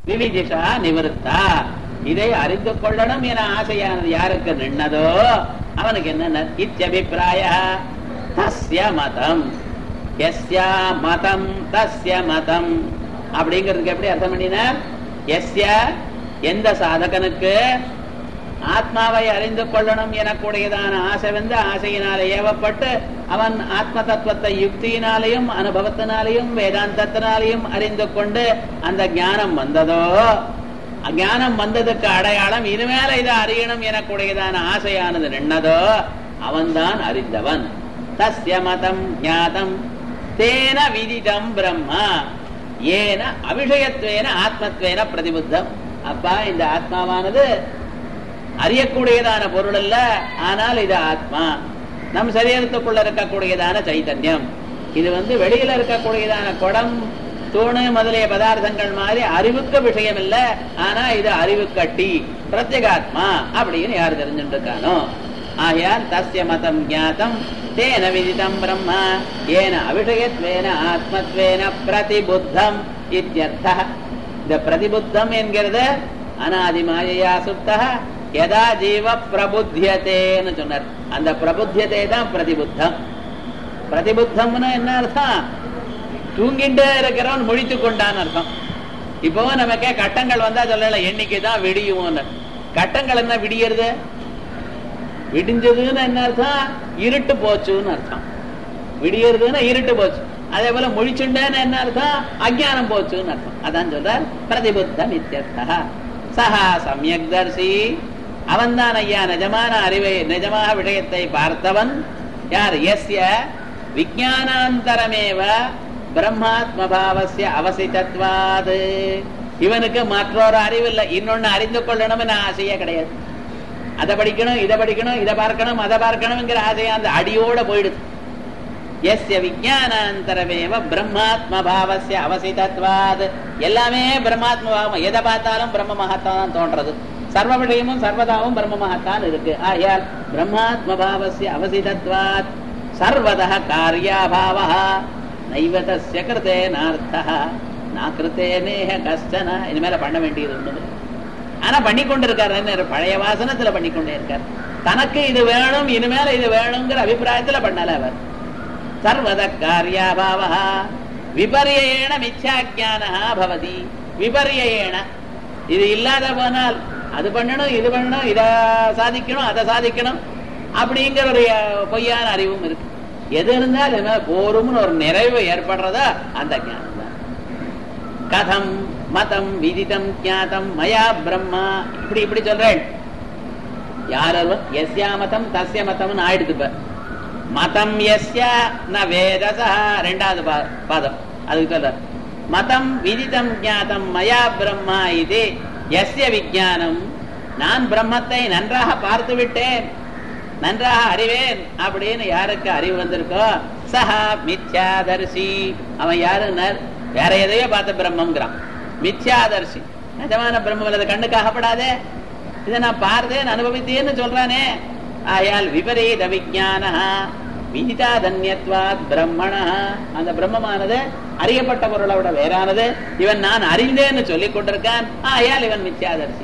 விவிதிஷா நிவர்த்தா இதை அறிந்து கொள்ளணும் என ஆசையானது யாருக்கு நின்னதோ அவனுக்கு என்ன இத்தியபிப்பிராய தஸ்ய மதம் எஸ்யா மதம் தஸ்ய மதம் அப்படிங்கிறதுக்கு எப்படி அர்த்தம் பண்ணினார் எஸ்ய எந்த சாதகனுக்கு ஆத்மாவை அறிந்து கொள்ளணும் எனக்கூடியதான ஆசை வந்து ஆசையினாலே ஏவப்பட்டு அவன் ஆத்ம தத்துவத்தை யுக்தியினாலையும் அனுபவத்தினாலையும் வேதாந்தத்தினாலையும் அறிந்து கொண்டு அந்த ஞானம் வந்ததோ ஞானம் வந்ததுக்கு அடையாளம் இனிமேல இதை அறியணும் எனக்கூடியதான ஆசையானது நின்னதோ அவன்தான் அறிந்தவன் தஸ்ய மதம் ஞாதம் தேன விதிதம் பிரம்மா ஏன அபிஷயத்வேன ஆத்மத்வேன பிரதிபுத்தம் அப்பா இந்த ஆத்மாவானது அறியக்கூடியதான பொருள் அல்ல ஆனால் இது ஆத்மா நம் சரீரத்துக்குள்ள இருக்கக்கூடியதான சைத்தன்யம் இது வந்து வெளியில இருக்கக்கூடியதான குடம் தூணு முதலிய பதார்த்தங்கள் மாதிரி அறிவுக்கு விஷயம் இல்ல ஆனா இது அறிவு கட்டி பிரத்யேகாத்மா அப்படின்னு யார் தெரிஞ்சுட்டு இருக்கானோ ஆகையால் தஸ்ய மதம் ஞாத்தம் தேன விதிதம் பிரம்மா ஏன அபிஷயத்வேன ஆத்மத்வேன பிரதிபுத்தம் இத்தியர்த்த இந்த பிரதிபுத்தம் என்கிறது அனாதி மாயையா சுப்த எதா ஜீவ பிரபுத்தியதேன்னு சொன்னார் அந்த பிரபுத்தியதே தான் பிரதிபுத்தம் பிரதிபுத்தம்னு என்ன அர்த்தம் தூங்கிட்டே இருக்கிறவன் முழித்து கொண்டான்னு அர்த்தம் இப்போ நமக்கே கட்டங்கள் வந்தா சொல்லல எண்ணிக்கை தான் விடியும் கட்டங்கள் என்ன விடியறது விடிஞ்சதுன்னு என்ன அர்த்தம் இருட்டு போச்சுன்னு அர்த்தம் விடியறதுன்னா இருட்டு போச்சு அதே போல முழிச்சுண்டேன்னு என்ன அர்த்தம் அஜானம் போச்சுன்னு அர்த்தம் அதான் சொல்றார் பிரதிபுத்தம் இத்தியர்த்தா சஹா சமயக் தர்சி அவன் தான் ஐயா நிஜமான அறிவை நிஜமாக விஷயத்தை பார்த்தவன் யார் எஸ்ய விஜயானாந்தரமேவ பிரம்மாத்ம பாவசிய அவசிதத்வாது இவனுக்கு மற்றொரு அறிவு இல்லை இன்னொன்னு அறிந்து கொள்ளணும்னு ஆசையே கிடையாது அதை படிக்கணும் இதை படிக்கணும் இதை பார்க்கணும் அதை பார்க்கணுங்கிற ஆசையா அந்த அடியோட போயிடுது எஸ்ய விஜயானாந்தரமேவ பிரம்மாத்ம பாவசிய அவசிதத்வாது எல்லாமே பிரம்மாத்ம பாவம் எதை பார்த்தாலும் பிரம்ம மகத்தான் தான் தோன்றது சர்வ விஷயமும் சர்வதாவும் பிரம்ம மகத்தான் இருக்கு ஆயால் பிரம்மாத்ம பாவசிய அவசிதத்வாத் சர்வத காரியாபாவ நைவ தஸ்ய கிருத்தே நார்த்தா நான் கிருத்தே நேஹ கஷ்டன இனிமேல பண்ண வேண்டியது ஒண்ணு ஆனா பண்ணி கொண்டிருக்காரு என்ன பழைய வாசனத்துல பண்ணி கொண்டே இருக்கார் தனக்கு இது வேணும் இனிமேல இது வேணுங்கிற அபிப்பிராயத்துல பண்ணல அவர் சர்வத காரியாபாவ விபரியேண மித்யாஜான பவதி விபரியேண இது இல்லாத போனால் அது பண்ணணும் இது பண்ணணும் இத சாதிக்கணும் அதை சாதிக்கணும் அப்படிங்கிற ஒரு பொய்யான அறிவும் இருக்கு எது இருந்தாலும் போரும்னு ஒரு நிறைவு ஏற்படுறதா அந்த ஞானம் தான் கதம் மதம் விதிதம் ஞாதம் மயா பிரம்மா இப்படி இப்படி சொல்றேன் யார் எஸ்யா மதம் தஸ்ய மதம்னு ஆயிடுது இப்ப மதம் எஸ்ய ந வேதசா ரெண்டாவது பாதம் அதுக்கு சொல்ற மதம் விதிதம் ஞாதம் மயா பிரம்மா இது எஸ்ய விஜயானம் நான் பிரம்மத்தை நன்றாக பார்த்து விட்டேன் நன்றாக அறிவேன் அப்படின்னு யாருக்கு அறிவு வந்திருக்கோ சஹா மித்யாதர்சி அவன் யாரு வேற எதையோ பார்த்த பிரம்மங்கிறான் மித்யாதர்சி நிஜமான பிரம்மம் அல்லது கண்ணுக்கு அகப்படாதே இதை நான் பார்த்தேன் அனுபவித்தேன்னு சொல்றானே ஆயால் விபரீத விஜான விதிதாதன்யத்வாத் பிரம்மண அந்த பிரம்மமானது அறியப்பட்ட பொருளோட வேறானது இவன் நான் அறிந்தேன்னு சொல்லிக் கொண்டிருக்கான் ஆயால் இவன் மித்யாதர்சி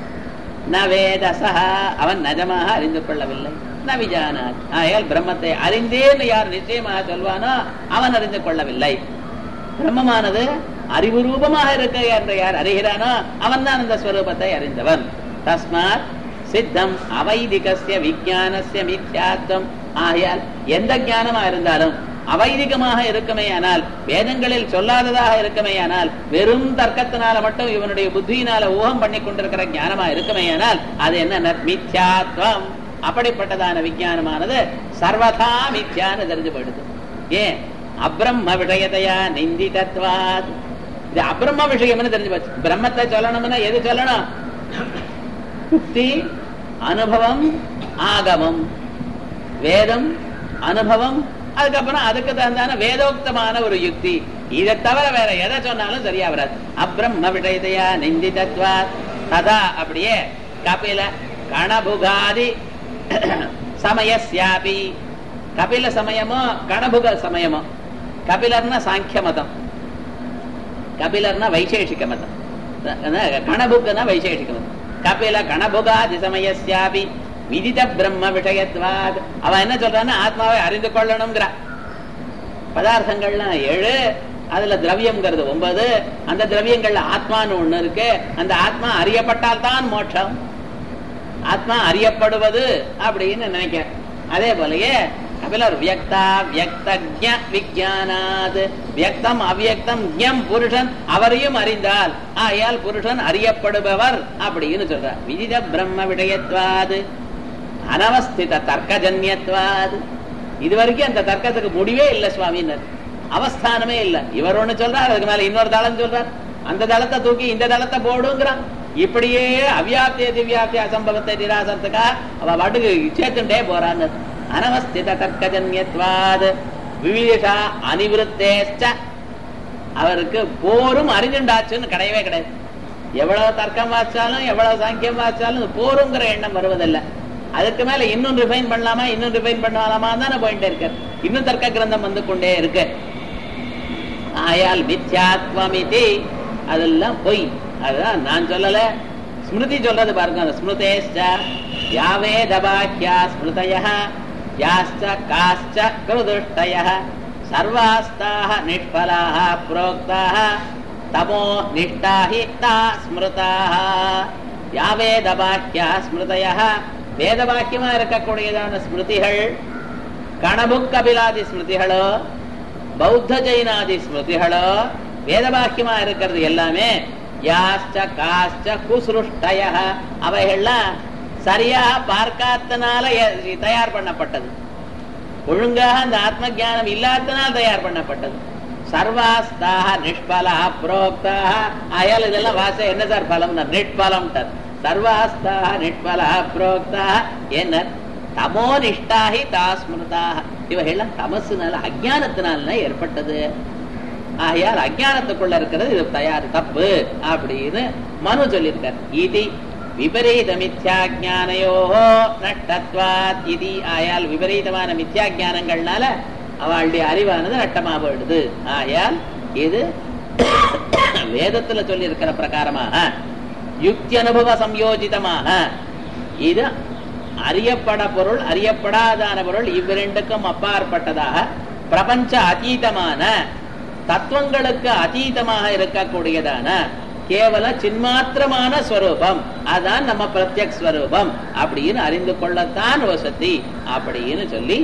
ந வேதசா அவன் நஜமாக அறிந்து கொள்ளவில்லை ந விஜானாத் ஆயால் பிரம்மத்தை அறிந்தேன்னு யார் நிச்சயமாக சொல்வானோ அவன் அறிந்து கொள்ளவில்லை பிரம்மமானது அறிவு ரூபமாக இருக்க என்று யார் அறிகிறானோ அவன் தான் அந்த ஸ்வரூபத்தை அறிந்தவன் தஸ்மாத் சித்தம் அவைதிகசிய விஜயானசிய மித்யாத்வம் ஆகையால் எந்த ஞானமா இருந்தாலும் அவைதிகமாக இருக்குமே ஆனால் வேதங்களில் சொல்லாததாக இருக்குமே ஆனால் வெறும் தர்க்கத்தினால மட்டும் இவனுடைய புத்தியினால ஊகம் பண்ணி கொண்டிருக்கிற ஞானமா இருக்குமே ஆனால் அது என்ன மித்யாத்வம் அப்படிப்பட்டதான விஞ்ஞானமானது சர்வதா மித்யான்னு தெரிஞ்சு போயிடுது ஏன் அப்ரம்ம விஷயத்தையா நிந்திதத்வாத் இது அப்ரம்ம விஷயம்னு தெரிஞ்சு போச்சு பிரம்மத்தை சொல்லணும்னா எது சொல்லணும் யுக்தி அனுபவம் ஆகமம் வேதம் அனுபவம் அதுக்கப்புறம் அதுக்கு தகுந்தான வேதோக்தமான ஒரு யுக்தி இதை தவிர வேற எதை சொன்னாலும் சரியா வராது அப்ரம்ம விஷயத்தையா நிந்திதத்வா ததா அப்படியே கபில கணபுகாதி சமயஸ்யாபி கபில சமயமோ கணபுக சமயமோ கபிலர்னா சாங்கிய மதம் கபிலர்னா வைசேஷிக மதம் கணபுக்குன்னா வைசேஷிகம் கபில கணபுகாதி சமயஸ்யாபி விதித பிரம்ம விஷயத்வாத் அவன் என்ன சொல்றான்னா ஆத்மாவை அறிந்து கொள்ளணுங்கிறான் பதார்த்தங்கள்லாம் ஏழு அதுல திரவியம்ங்கிறது ஒன்பது அந்த திரவியங்கள்ல ஆத்மான்னு ஒண்ணு இருக்கு அந்த ஆத்மா அறியப்பட்டால் தான் மோட்சம் ஆத்மா அறியப்படுவது அப்படின்னு நினைக்கிறேன் அதே போலயே கபிலர் வியக்தா வியக்தஜ விஜயானாத் வியக்தம் அவ்யக்தம் ஞம் புருஷன் அவரையும் அறிந்தால் ஆயால் புருஷன் அறியப்படுபவர் அப்படின்னு சொல்றார் விதித பிரம்ம விடயத்வாது அனவஸ்தித தர்க்கஜன்யத்வாது இது வரைக்கும் அந்த தர்க்கத்துக்கு முடிவே இல்லை சுவாமினர் அவஸ்தானமே இல்ல இவர் ஒண்ணு சொல்றார் அதுக்கு மேல இன்னொரு தளம் சொல்றார் அந்த தளத்தை தூக்கி இந்த தளத்தை போடுங்கிறான் இப்படியே அவ்யாப்திய திவ்யாப்திய அசம்பவத்தை நிராசத்துக்கா அவ வடுகு சேர்த்துட்டே போறான்னு அனவஸ்தித தர்க்கஜன்யத்வாத் விவிஷா அனிவிருத்தேஷ்ட அவருக்கு போரும் அறிஞ்சுண்டாச்சுன்னு கிடையவே கிடையாது எவ்வளவு தர்க்கம் வாச்சாலும் எவ்வளவு சாங்கியம் வாச்சாலும் போருங்கிற எண்ணம் வருவதில்லை அதுக்கு மேல இன்னும் ரிஃபைன் பண்ணலாமா இன்னும் ரிஃபைன் பண்ணலாமா தானே போயிட்டே இருக்கு இன்னும் தர்க்க கிரந்தம் வந்து கொண்டே இருக்கு ஆயால் மித்யாத்வமிதி அதெல்லாம் பொய் அதுதான் நான் சொல்லல ஸ்மிருதி சொல்றது பாருங்க அந்த ஸ்மிருதேஷ்ட யாவே தபாக்கியா ஸ்மிருதய யாஸ்ச காஸ்ச கிருதுஷ்டய சர்வாஸ்தாக நிஷ்பலாக புரோக்தாக தமோ நிஷ்டாஹி தா ஸ்மிருதாக யாவே தபாக்கியா ஸ்மிருதய வேதவாக்கியமா இருக்கக்கூடியதான ஸ்மிருதிகள் கணபுக் கபிலாதி ஸ்மிருதிகளோ பௌத்த ஜெயினாதி ஸ்மிருதிகளோ வேதவாக்கியமா இருக்கிறது எல்லாமே யாஸ்ச காஸ்ச குசுருஷ்டய அவைகள்லாம் சரியா பார்க்காதனால தயார் பண்ணப்பட்டது ஒழுங்காக அந்த ஆத்ம ஜானம் இல்லாதனால் தயார் பண்ணப்பட்டது சர்வாஸ்தாக நிஷ்பலா புரோக்தாக ஆயால் இதெல்லாம் வாச என்ன சார் பலம் நிஷ்பலம் சர்வாஸ்தாக நிஷ்பலா புரோக்தா என்ன தமோ நிஷ்டாகி தாஸ்மிருதாக இவைகள்லாம் தமசுனால அஜானத்தினால ஏற்பட்டது ஆகையால் அஜானத்துக்குள்ள இருக்கிறது இது தயார் தப்பு அப்படின்னு மனு சொல்லியிருக்கார் இது விபரீத மித்யாஜானையோ நட்டத்வாத் இது ஆயால் விபரீதமான மித்யாஜானங்கள்னால அவளுடைய அறிவானது நட்டமா போயிடுது ஆயால் இது வேதத்துல சொல்லி இருக்கிற பிரகாரமாக யுக்தி அனுபவ சம்யோஜிதமாக இது அறியப்பட பொருள் அறியப்படாதான பொருள் இவ்விரண்டுக்கும் அப்பாற்பட்டதாக பிரபஞ்ச அதீதமான தத்துவங்களுக்கு அதீதமாக இருக்கக்கூடியதான கேவல சின்மாத்திரமான ஸ்வரூபம் அதான் நம்ம பிரத்யக் ஸ்வரூபம் அப்படின்னு அறிந்து கொள்ளத்தான் வசதி அப்படின்னு சொல்லி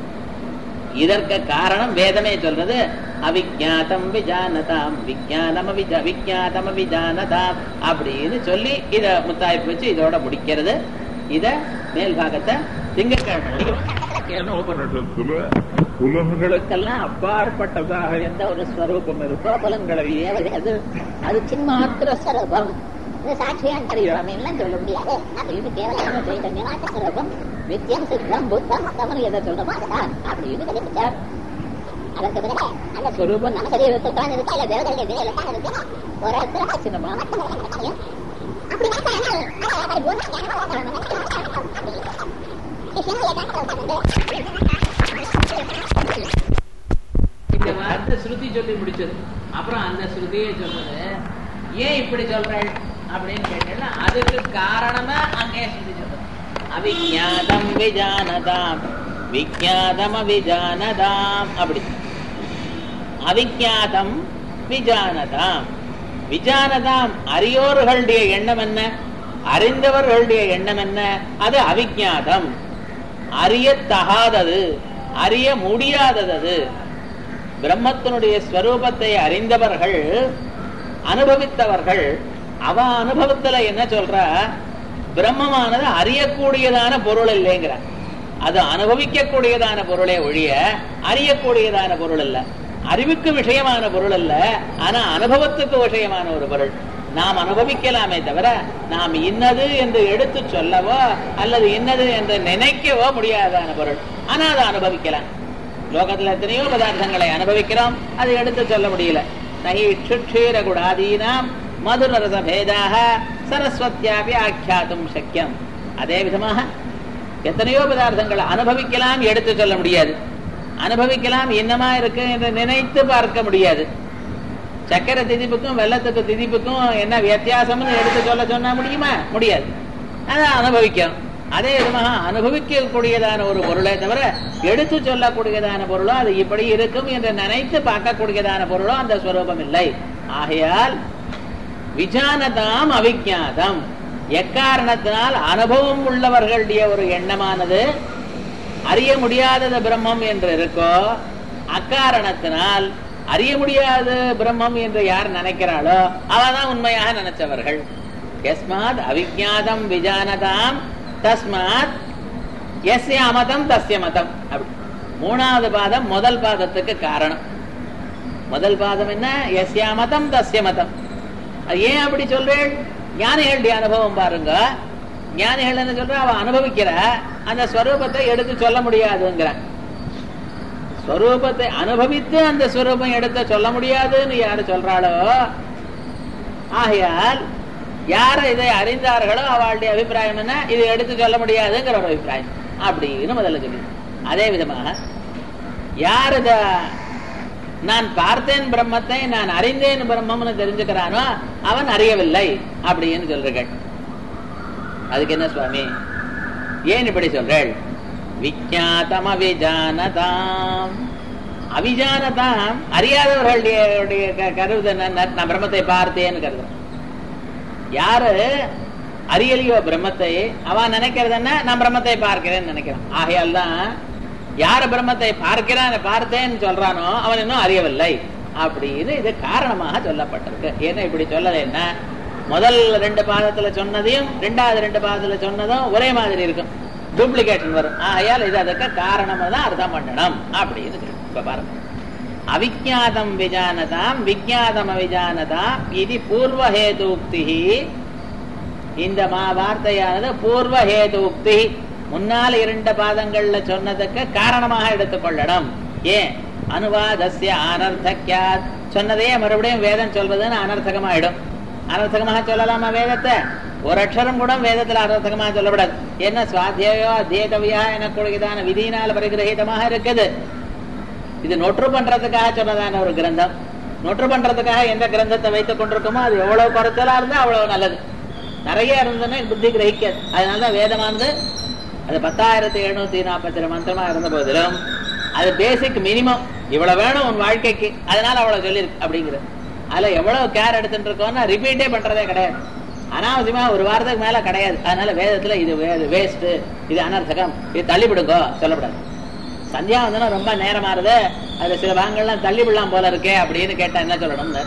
இதற்கு காரணம் வேதமே சொல்றது அவிஜாத்தம் விஜானதாம் விஜானம் விஜாத்தம் விஜானதாம் அப்படின்னு சொல்லி இத முத்தாய்ப்பு வச்சு இதோட முடிக்கிறது இத மேல் பாகத்தை உபனிஷத்துல உலகங்களுக்கெல்லாம் அப்பாற்பட்டதாக எந்த ஒரு ஸ்வரூபம் இருக்கோ புலன்களை அது அது சின்மாத்திர ஸ்வரூபம் இது சாட்சியான் தெரியும் எல்லாம் சொல்ல முடியாது அப்படின்னு கேவலமான சைதன்யமாத்த ஸ்வரூபம் நித்தியம் சித்தம் புத்தம் மத்தவன் எதை சொல்றோமோ அதுதான் அப்படின்னு தெரிவித்தார் அதற்கு பிறகு அந்த ஸ்வரூபம் நம்ம சரீரத்தில் தான் இருக்கா இல்ல தேவதற்கு இடையில தான் இருக்கு ஒரு இடத்துல சின்னமா அப்படி இந்த வார்த்தை ஸ்ருதி சொல்லி முடிச்சது அப்புறம் அந்த ஸ்ருதியை சொல்றது ஏன் இப்படி சொல்றேன் அப்படின்னு கேட்டா அதுக்கு காரணமா அங்கே ஸ்ருதி சொல்றது அவிஜாதம் விஜானதாம் விஜாதம் அவிஜானதாம் அப்படி அவிஜாதம் விஜானதாம் விஜானதாம் அறியோர்களுடைய எண்ணம் என்ன அறிந்தவர்களுடைய எண்ணம் என்ன அது அவிஜாதம் அறியத்தகாதது அறிய முடியாதது அது பிரம்மத்தினுடைய ஸ்வரூபத்தை அறிந்தவர்கள் அனுபவித்தவர்கள் அவ அனுபவத்துல என்ன சொல்ற பிரம்மமானது அறியக்கூடியதான பொருள் இல்லைங்கிற அது அனுபவிக்கக்கூடியதான பொருளே ஒழிய அறியக்கூடியதான பொருள் அல்ல அறிவுக்கு விஷயமான பொருள் அல்ல ஆனா அனுபவத்துக்கு விஷயமான ஒரு பொருள் நாம் அனுபவிக்கலாமே தவிர நாம் இன்னது என்று எடுத்து சொல்லவோ அல்லது இன்னது என்று நினைக்கவோ முடியாதான பொருள் ஆனா அதை அனுபவிக்கலாம் லோகத்துல எத்தனையோ பதார்த்தங்களை அனுபவிக்கிறோம் அதை எடுத்து சொல்ல முடியல நகி இக்ஷுட்சீர குடாதீனாம் மதுரரச பேதாக சரஸ்வத்தியாபி ஆக்கியாத்தும் சக்கியம் அதே விதமாக எத்தனையோ பதார்த்தங்களை அனுபவிக்கலாம் எடுத்து சொல்ல முடியாது அனுபவிக்கலாம் என்னமா இருக்கு என்று நினைத்து பார்க்க முடியாது சக்கரை திதிப்புக்கும் வெள்ளத்துக்கு திதிப்புக்கும் என்ன வித்தியாசம்னு எடுத்து சொல்ல சொன்னா முடியுமா முடியாது அதை அனுபவிக்கணும் அதே விதமாக அனுபவிக்கக்கூடியதான ஒரு பொருளை தவிர எடுத்து சொல்லக்கூடியதான பொருளோ அது இப்படி இருக்கும் என்று நினைத்து பார்க்கக்கூடியதான பொருளோ அந்த ஸ்வரூபம் இல்லை ஆகையால் விஜானதாம் அவிஜாதம் எக்காரணத்தினால் அனுபவம் உள்ளவர்களுடைய ஒரு எண்ணமானது அறிய முடியாதது பிரம்மம் என்று இருக்கோ அக்காரணத்தினால் அறிய முடியாத பிரம்மம் என்று யார் நினைக்கிறாளோ அவதான் உண்மையாக நினைச்சவர்கள் எஸ்மாத் அவிஜாதம் விஜானதாம் தஸ்மாத் எஸ்ய அமதம் தஸ்ய மதம் அப்படி மூணாவது பாதம் முதல் பாதத்துக்கு காரணம் முதல் பாதம் என்ன எஸ்ய மதம் தஸ்ய மதம் அது ஏன் அப்படி சொல்றேன் ஞானிகளுடைய அனுபவம் பாருங்க ஞானிகள் என்ன சொல்ற அவ அனுபவிக்கிற அந்த ஸ்வரூபத்தை எடுத்து சொல்ல முடியாதுங்கிறான் ஸ்வரூபத்தை அனுபவித்து அந்த ஸ்வரூபம் எடுத்து சொல்ல முடியாதுன்னு யாரு சொல்றாளோ ஆகையால் யார் இதை அறிந்தார்களோ அவளுடைய அபிப்பிராயம் என்ன இதை எடுத்து சொல்ல முடியாதுங்கிற ஒரு அபிப்பிராயம் அப்படின்னு முதல்ல சொல்லி அதே விதமாக யார் இத நான் பார்த்தேன் பிரம்மத்தை நான் அறிந்தேன் பிரம்மம்னு தெரிஞ்சுக்கிறானோ அவன் அறியவில்லை அப்படின்னு சொல்றீர்கள் அதுக்கு என்ன சுவாமி ஏன் இப்படி சொல்றேள் விஜாத்தம் அவிஜானதாம் அவிஜானதாம் அறியாதவர்களுடைய கருது என்ன நான் பிரம்மத்தை பார்த்தேன்னு கருதுறேன் யாரு அறியலையோ பிரம்மத்தை அவன் நினைக்கிறது என்ன நான் பிரம்மத்தை பார்க்கிறேன்னு நினைக்கிறான் ஆகையால் தான் யார் பிரம்மத்தை பார்க்கிறான் பார்த்தேன்னு சொல்றானோ அவன் இன்னும் அறியவில்லை அப்படின்னு இது காரணமாக சொல்லப்பட்டிருக்கு என்ன இப்படி சொல்லலைன்னா முதல் ரெண்டு பாதத்துல சொன்னதையும் ரெண்டாவது ரெண்டு பாதத்துல சொன்னதும் ஒரே மாதிரி இருக்கும் டூப்ளிகேஷன் வரும் ஆகையால் இது அதுக்கு காரணமா தான் அர்த்தம் பண்ணணும் அப்படின்னு இப்ப பாருங்க அவிஜாதம் விஜானதாம் விஜாதம் அவிஜானதாம் இது பூர்வஹேதுக்தி இந்த மா வார்த்தையானது பூர்வஹேதுக்தி முன்னால் இரண்டு பாதங்கள்ல சொன்னதுக்கு காரணமாக எடுத்துக்கொள்ளணும் ஏன் அனுவாதஸ்ய அனர்த்தக்கியாத் சொன்னதையே மறுபடியும் வேதம் சொல்றதுன்னு அனர்த்தகமாயிடும் அனர்த்தகமாக சொல்லலாமா வேதத்தை ஒரு அக்ஷரம் கூட வேதத்துல அனர்த்தகமாக சொல்லப்படாது என்ன சுவாத்தியோ அத்தியகவியா எனக்கூடியதான விதியினால் பரிகிரகிதமாக இருக்குது இது நொற்று பண்றதுக்காக சொன்னதான ஒரு கிரந்தம் நொற்று பண்றதுக்காக எந்த கிரந்தத்தை வைத்துக் கொண்டிருக்கோமோ அது எவ்வளவு குறைச்சலா இருந்தா அவ்வளவு நல்லது நிறைய இருந்ததுன்னா புத்தி கிரகிக்காது அதனாலதான் வேதமானது அது பத்தாயிரத்தி எழுநூத்தி நாற்பத்தி ரெண்டு மந்திரமா இருந்த போதிலும் அது பேசிக் மினிமம் இவ்வளவு வேணும் உன் வாழ்க்கைக்கு அதனால அவ்வளவு சொல்லியிருக்கு அப்படிங்கிறது அதுல எவ்வளவு கேர் எடுத்துட்டு இருக்கோம்னா ரிப்பீட்டே பண்றதே கிடையாது அனாவசியமா ஒரு வாரத்துக்கு மேல கிடையாது அதனால வேதத்துல இது வேஸ்ட் இது அனர்த்தகம் இது தள்ளிவிடுங்கோ சொல்லப்படாது சந்தியாவந்தனம் ரொம்ப நேரமாறுது அதுல சில பாகங்கள்லாம் தள்ளிவிடலாம் போல இருக்கே அப்படின்னு கேட்டா என்ன சொல்லணும்னு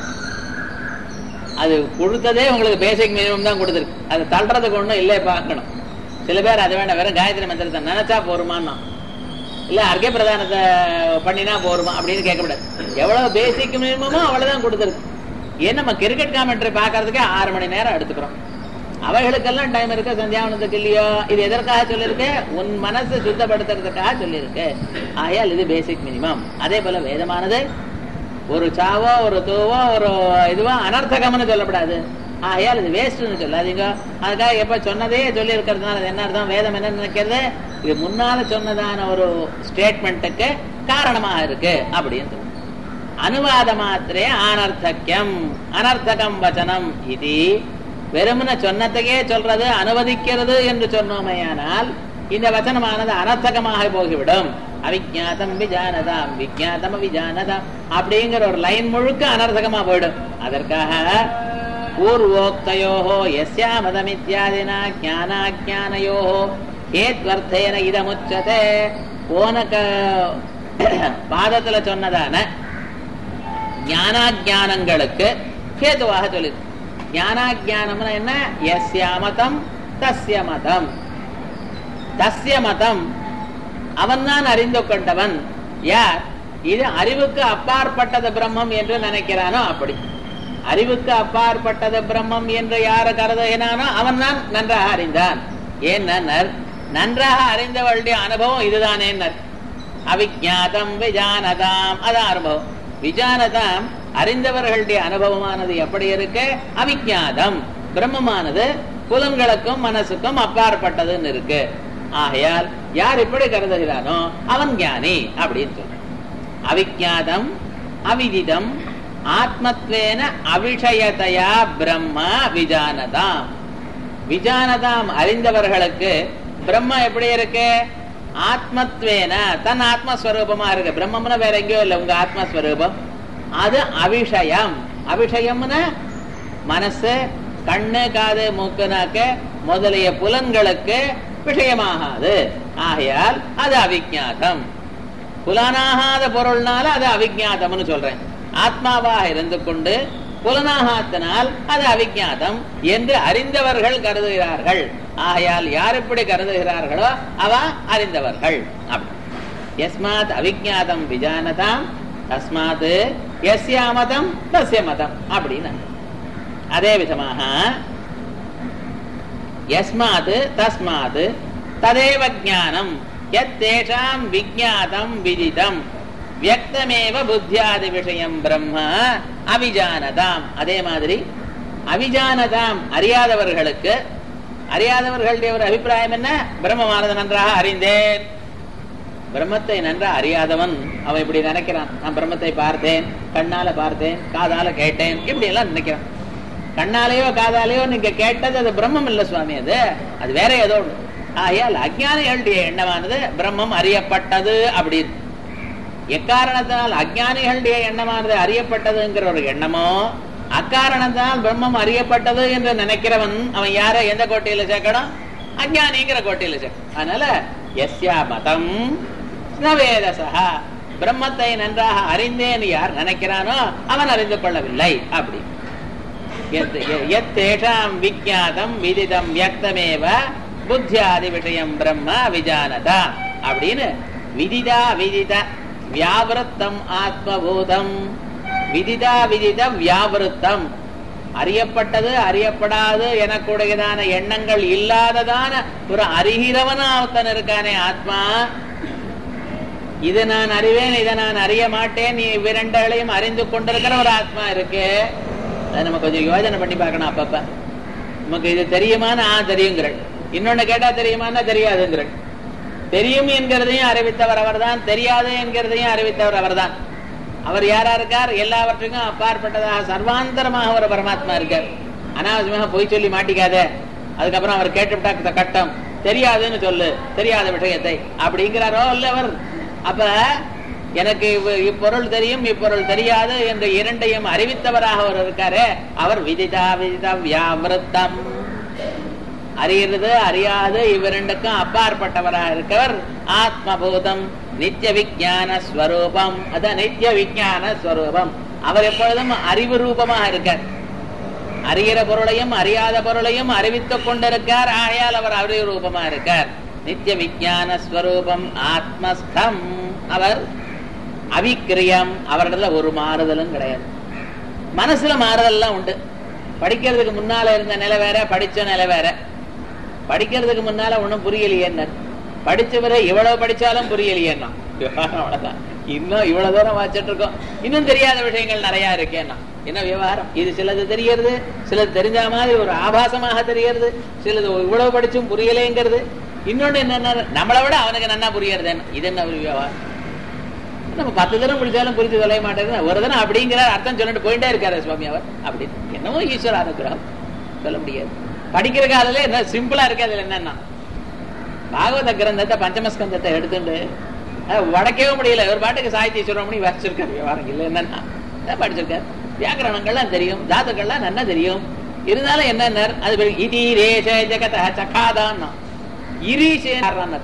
அது கொடுத்ததே உங்களுக்கு பேசிக் மினிமம் தான் கொடுத்துருக்கு அது தள்ளுறதுக்கு ஒண்ணும் இல்லை பார்க்கணும் சில பேர் அது வேண்டாம் வெறும் காயத்ரி மந்திரத்தை நினைச்சா போருமான்னா இல்ல அர்க்க பிரதானத்தை பண்ணினா போருமா அப்படின்னு கேட்கக்கூடாது எவ்வளவு பேசிக் மினிமமோ அவ்வளவுதான் கொடுத்துருக்கு ஏன் நம்ம கிரிக்கெட் காமெண்ட்ரி பாக்குறதுக்கே ஆறு மணி நேரம் எடுத்துக்கிறோம் அவைகளுக்கெல்லாம் டைம் இருக்கு சந்தியாவனத்துக்கு இல்லையோ இது எதற்காக சொல்லியிருக்கு உன் மனசு சுத்தப்படுத்துறதுக்காக சொல்லியிருக்கு ஆகையால் இது பேசிக் மினிமம் அதே போல வேதமானது ஒரு சாவோ ஒரு தூவோ ஒரு இதுவோ அனர்த்தகம்னு சொல்லப்படாது ஆகையால் இது வேஸ்ட்னு சொல்லாதீங்க அதுக்காக எப்ப சொன்னதே சொல்லி இருக்கிறதுனால என்ன அர்த்தம் வேதம் என்ன நினைக்கிறது இது முன்னால சொன்னதான ஒரு ஸ்டேட்மெண்ட்டுக்கு காரணமாக இருக்கு அப்படின்னு சொல்லு அனுவாத மாத்திரே அனர்த்தக்கியம் அனர்த்தகம் வச்சனம் இது வெறுமன சொன்னதையே சொல்றது அனுவதிக்கிறது என்று சொன்னோமையானால் இந்த வச்சனமானது அனர்த்தகமாக போகிவிடும் அவிஜாதம் விஜானதாம் விஜாதம் அவிஜானதாம் அப்படிங்கிற ஒரு லைன் முழுக்க அனர்த்தகமா போயிடும் அதற்காக பூர்வோக்தயோஹோ யஸ்யாமதமித்யாதினா ஞானாஜானயோஹோ ஏத்வர்த்தேன இதமுச்சதே போன பாதத்துல சொன்னதான ஞானாஜானங்களுக்கு கேதுவாக சொல்லி ஞானாஜானம்னா என்ன எஸ்ய மதம் தஸ்ய மதம் தஸ்ய மதம் அவன் தான் அறிந்து கொண்டவன் யார் இது அறிவுக்கு அப்பாற்பட்டது பிரம்மம் என்று நினைக்கிறானோ அப்படி அறிவுக்கு அப்பாற்பட்டது பிரம்மம் என்று யாரு கருதுகிறானோ அவன் தான் நன்றாக அறிந்தான் ஏன் நன்றாக அறிந்தவளுடைய அனுபவம் இதுதானே அவிஜாதம் விஜானதாம் அதான் அனுபவம் விஜானதாம் அறிந்தவர்களுடைய அனுபவமானது எப்படி இருக்கு அவிஜாதம் பிரம்மமானது புலன்களுக்கும் மனசுக்கும் அப்பாற்பட்டதுன்னு இருக்கு ஆகையால் யார் இப்படி கருதுகிறானோ அவன் ஞானி அப்படின்னு சொல்ற அவிஜாதம் அவிதிதம் ஆத்மத்வேன அவிஷயத்தையா பிரம்ம விஜானதாம் விஜானதாம் அறிந்தவர்களுக்கு பிரம்ம எப்படி இருக்கு ஆத்மத்வேன தன் ஆத்மஸ்வரூபமா இருக்கு பிரம்மம்னா வேற எங்கேயோ இல்லை உங்க ஆத்மஸ்வரூபம் அது அவிஷயம் அவிஷயம்னா மனசு கண்ணு காது மூக்கு நாக்கு முதலிய புலன்களுக்கு விஷயமாகாது ஆகையால் அது அவிஜாதம் புலனாகாத பொருள்னால அது அவிஜாதம்னு சொல்றேன் ஆத்மாவாக இருந்து கொண்டு புலனாகாத்தினால் அது அவிஜாதம் என்று அறிந்தவர்கள் கருதுகிறார்கள் ஆகையால் யார் எப்படி கருதுகிறார்களோ அவ அறிந்தவர்கள் அப்படி எஸ்மாத் அவிஜாதம் விஜானதாம் தஸ்மாத் எஸ்யா மதம் தஸ்ய மதம் அப்படின்னு அதே விதமாக யஸ்மாத் தஸ்மாத் ததேவ ஜானம் யத்தேஷாம் விஜாதம் விதிதம் வியக்தமேவ புத்தியாதி விஷயம் பிரம்ம அவிஜானதாம் அதே மாதிரி அவிஜானதாம் அறியாதவர்களுக்கு அறியாதவர்களுடைய ஒரு அபிப்பிராயம் என்ன பிரம்மமானது நன்றாக அறிந்தேன் பிரம்மத்தை நன்றாக அறியாதவன் அவன் இப்படி நினைக்கிறான் நான் பிரம்மத்தை பார்த்தேன் கண்ணால பார்த்தேன் காதால கேட்டேன் இப்படி எல்லாம் நினைக்கிறான் கண்ணாலேயோ காதாலேயோ நீங்க கேட்டது அது பிரம்மம் இல்ல சுவாமி அது அது வேற ஏதோ ஒண்ணு ஆகையால் அஜானிகளுடைய எண்ணமானது பிரம்மம் அறியப்பட்டது அப்படின்னு எக்காரணத்தினால் அஜானிகளுடைய எண்ணமானது அறியப்பட்டதுங்கிற ஒரு எண்ணமோ அக்காரணத்தினால் பிரம்மம் அறியப்பட்டது என்று நினைக்கிறவன் அவன் யார எந்த கோட்டையில சேர்க்கணும் அஜானிங்கிற கோட்டையில சேர்க்கணும் அதனால எஸ்யா மதம் நவேதசா பிரம்மத்தை நன்றாக அறிந்தேன் யார் நினைக்கிறானோ அவன் அறிந்து கொள்ளவில்லை அப்படி எத்தேஷாம் விஜாதம் விதிதம் வியக்தமேவ புத்தியாதி விஷயம் பிரம்ம விஜானதா அப்படின்னு விதிதா விதித வியாவிருத்தம் ஆத்மபூதம் விதிதா விதித வியாவிருத்தம் அறியப்பட்டது அறியப்படாது எனக்குடையதான எண்ணங்கள் இல்லாததான ஒரு அறிகிறவனா ஒருத்தன் இருக்கானே ஆத்மா இது நான் அறிவேன் இதை நான் அறிய மாட்டேன் நீ இவ்விரண்டைகளையும் அறிந்து கொண்டிருக்கிற ஒரு ஆத்மா இருக்கு அதை நம்ம கொஞ்சம் யோஜனை பண்ணி பார்க்கணும் அப்பப்ப நமக்கு இது தெரியுமான்னு ஆ தெரியுங்கிறள் இன்னொன்னு கேட்டா தெரியுமான்னா தெரியாதுங்கிறள் தெரியும் என்கிறதையும் அறிவித்தவர் அவர்தான் தெரியாது என்கிறதையும் அறிவித்தவர் அவர்தான் அவர் யாரா இருக்கார் எல்லாவற்றுக்கும் அப்பாற்பட்டதாக சர்வாந்தரமாக ஒரு பரமாத்மா இருக்கார் அனாவசியமாக பொய் சொல்லி மாட்டிக்காத அதுக்கப்புறம் அவர் கேட்டுவிட்டா கட்டம் தெரியாதுன்னு சொல்லு தெரியாத விஷயத்தை அப்படிங்கிறாரோ இல்ல அவர் அப்ப எனக்கு இவ்- இப்பொருள் தெரியும் இப்பொருள் தெரியாது என்று இரண்டையும் அறிவித்தவராக அவர் இருக்காரு அவர் விதிதா விதிதா வியாவிருத்தம் அறியறது அறியாது இவ்விரண்டுக்கும் அப்பாற்பட்டவராக இருக்கவர் ஆத்மபூதம் நித்திய விஞ்ஞான ஸ்வரூபம் அதான் நித்திய விஞ்ஞான ஸ்வரூபம் அவர் எப்பொழுதும் அறிவு ரூபமாக இருக்கார் அறிகிற பொருளையும் அறியாத பொருளையும் அறிவித்துக் கொண்டிருக்கார் ஆகையால் அவர் அறிவு ரூபமா இருக்கார் நித்திய விஞ்ஞான ஸ்வரூபம் ஆத்மஸ்தம் அவர் அவிக்கிரியம் அவரிடத்துல ஒரு மாறுதலும் கிடையாது மனசுல மாறுதல்லாம் உண்டு படிக்கிறதுக்கு முன்னால இருந்த நிலை வேற படிச்ச நிலை வேற படிக்கிறதுக்கு முன்னால ஒண்ணும் புரியலையேன்னு படிச்சவரை இவ்வளவு படிச்சாலும் புரியலையேன்னா விவகாரம் அவ்வளவுதான் இன்னும் இவ்வளவு தூரம் வாச்சிட்டு இருக்கோம் இன்னும் தெரியாத விஷயங்கள் நிறைய இருக்கேன்னா என்ன விவகாரம் இது சிலது தெரியறது சிலது தெரிஞ்ச மாதிரி ஒரு ஆபாசமாக தெரியறது சிலது இவ்வளவு படிச்சும் புரியலைங்கிறது இன்னொன்னு என்னன்னா நம்மளை விட அவனுக்கு நன்னா புரியறது என்ன இது என்ன ஒரு விவகாரம் நம்ம பத்து தினம் பிடிச்சாலும் புரிஞ்சு தொலைய மாட்டேங்குது ஒரு தினம் அப்படிங்கிற அர்த்தம் சொல்லிட்டு போயிட்டே இருக்காரு சுவாமி அவர் அப்படி என்னமோ ஈஸ்வர அனுகிரகம் சொல்ல முடியாது படிக்கிற காலையில என்ன சிம்பிளா இருக்கு அதுல என்னன்னா பாகவத கிரந்தத்தை பஞ்சமஸ்கந்தத்தை எடுத்துட்டு அதை உடைக்கவே முடியல ஒரு பாட்டுக்கு சாகித்ய சுரமணி வச்சிருக்காரு விவகாரம் இல்லை என்னன்னா அதான் படிச்சிருக்காரு வியாக்கரணங்கள்லாம் தெரியும் தாத்துக்கள்லாம் நல்லா தெரியும் இருந்தாலும் என்ன அது பேரு இதி ரேஷ ஜெகத சக்காதான் இரீஷேன்னு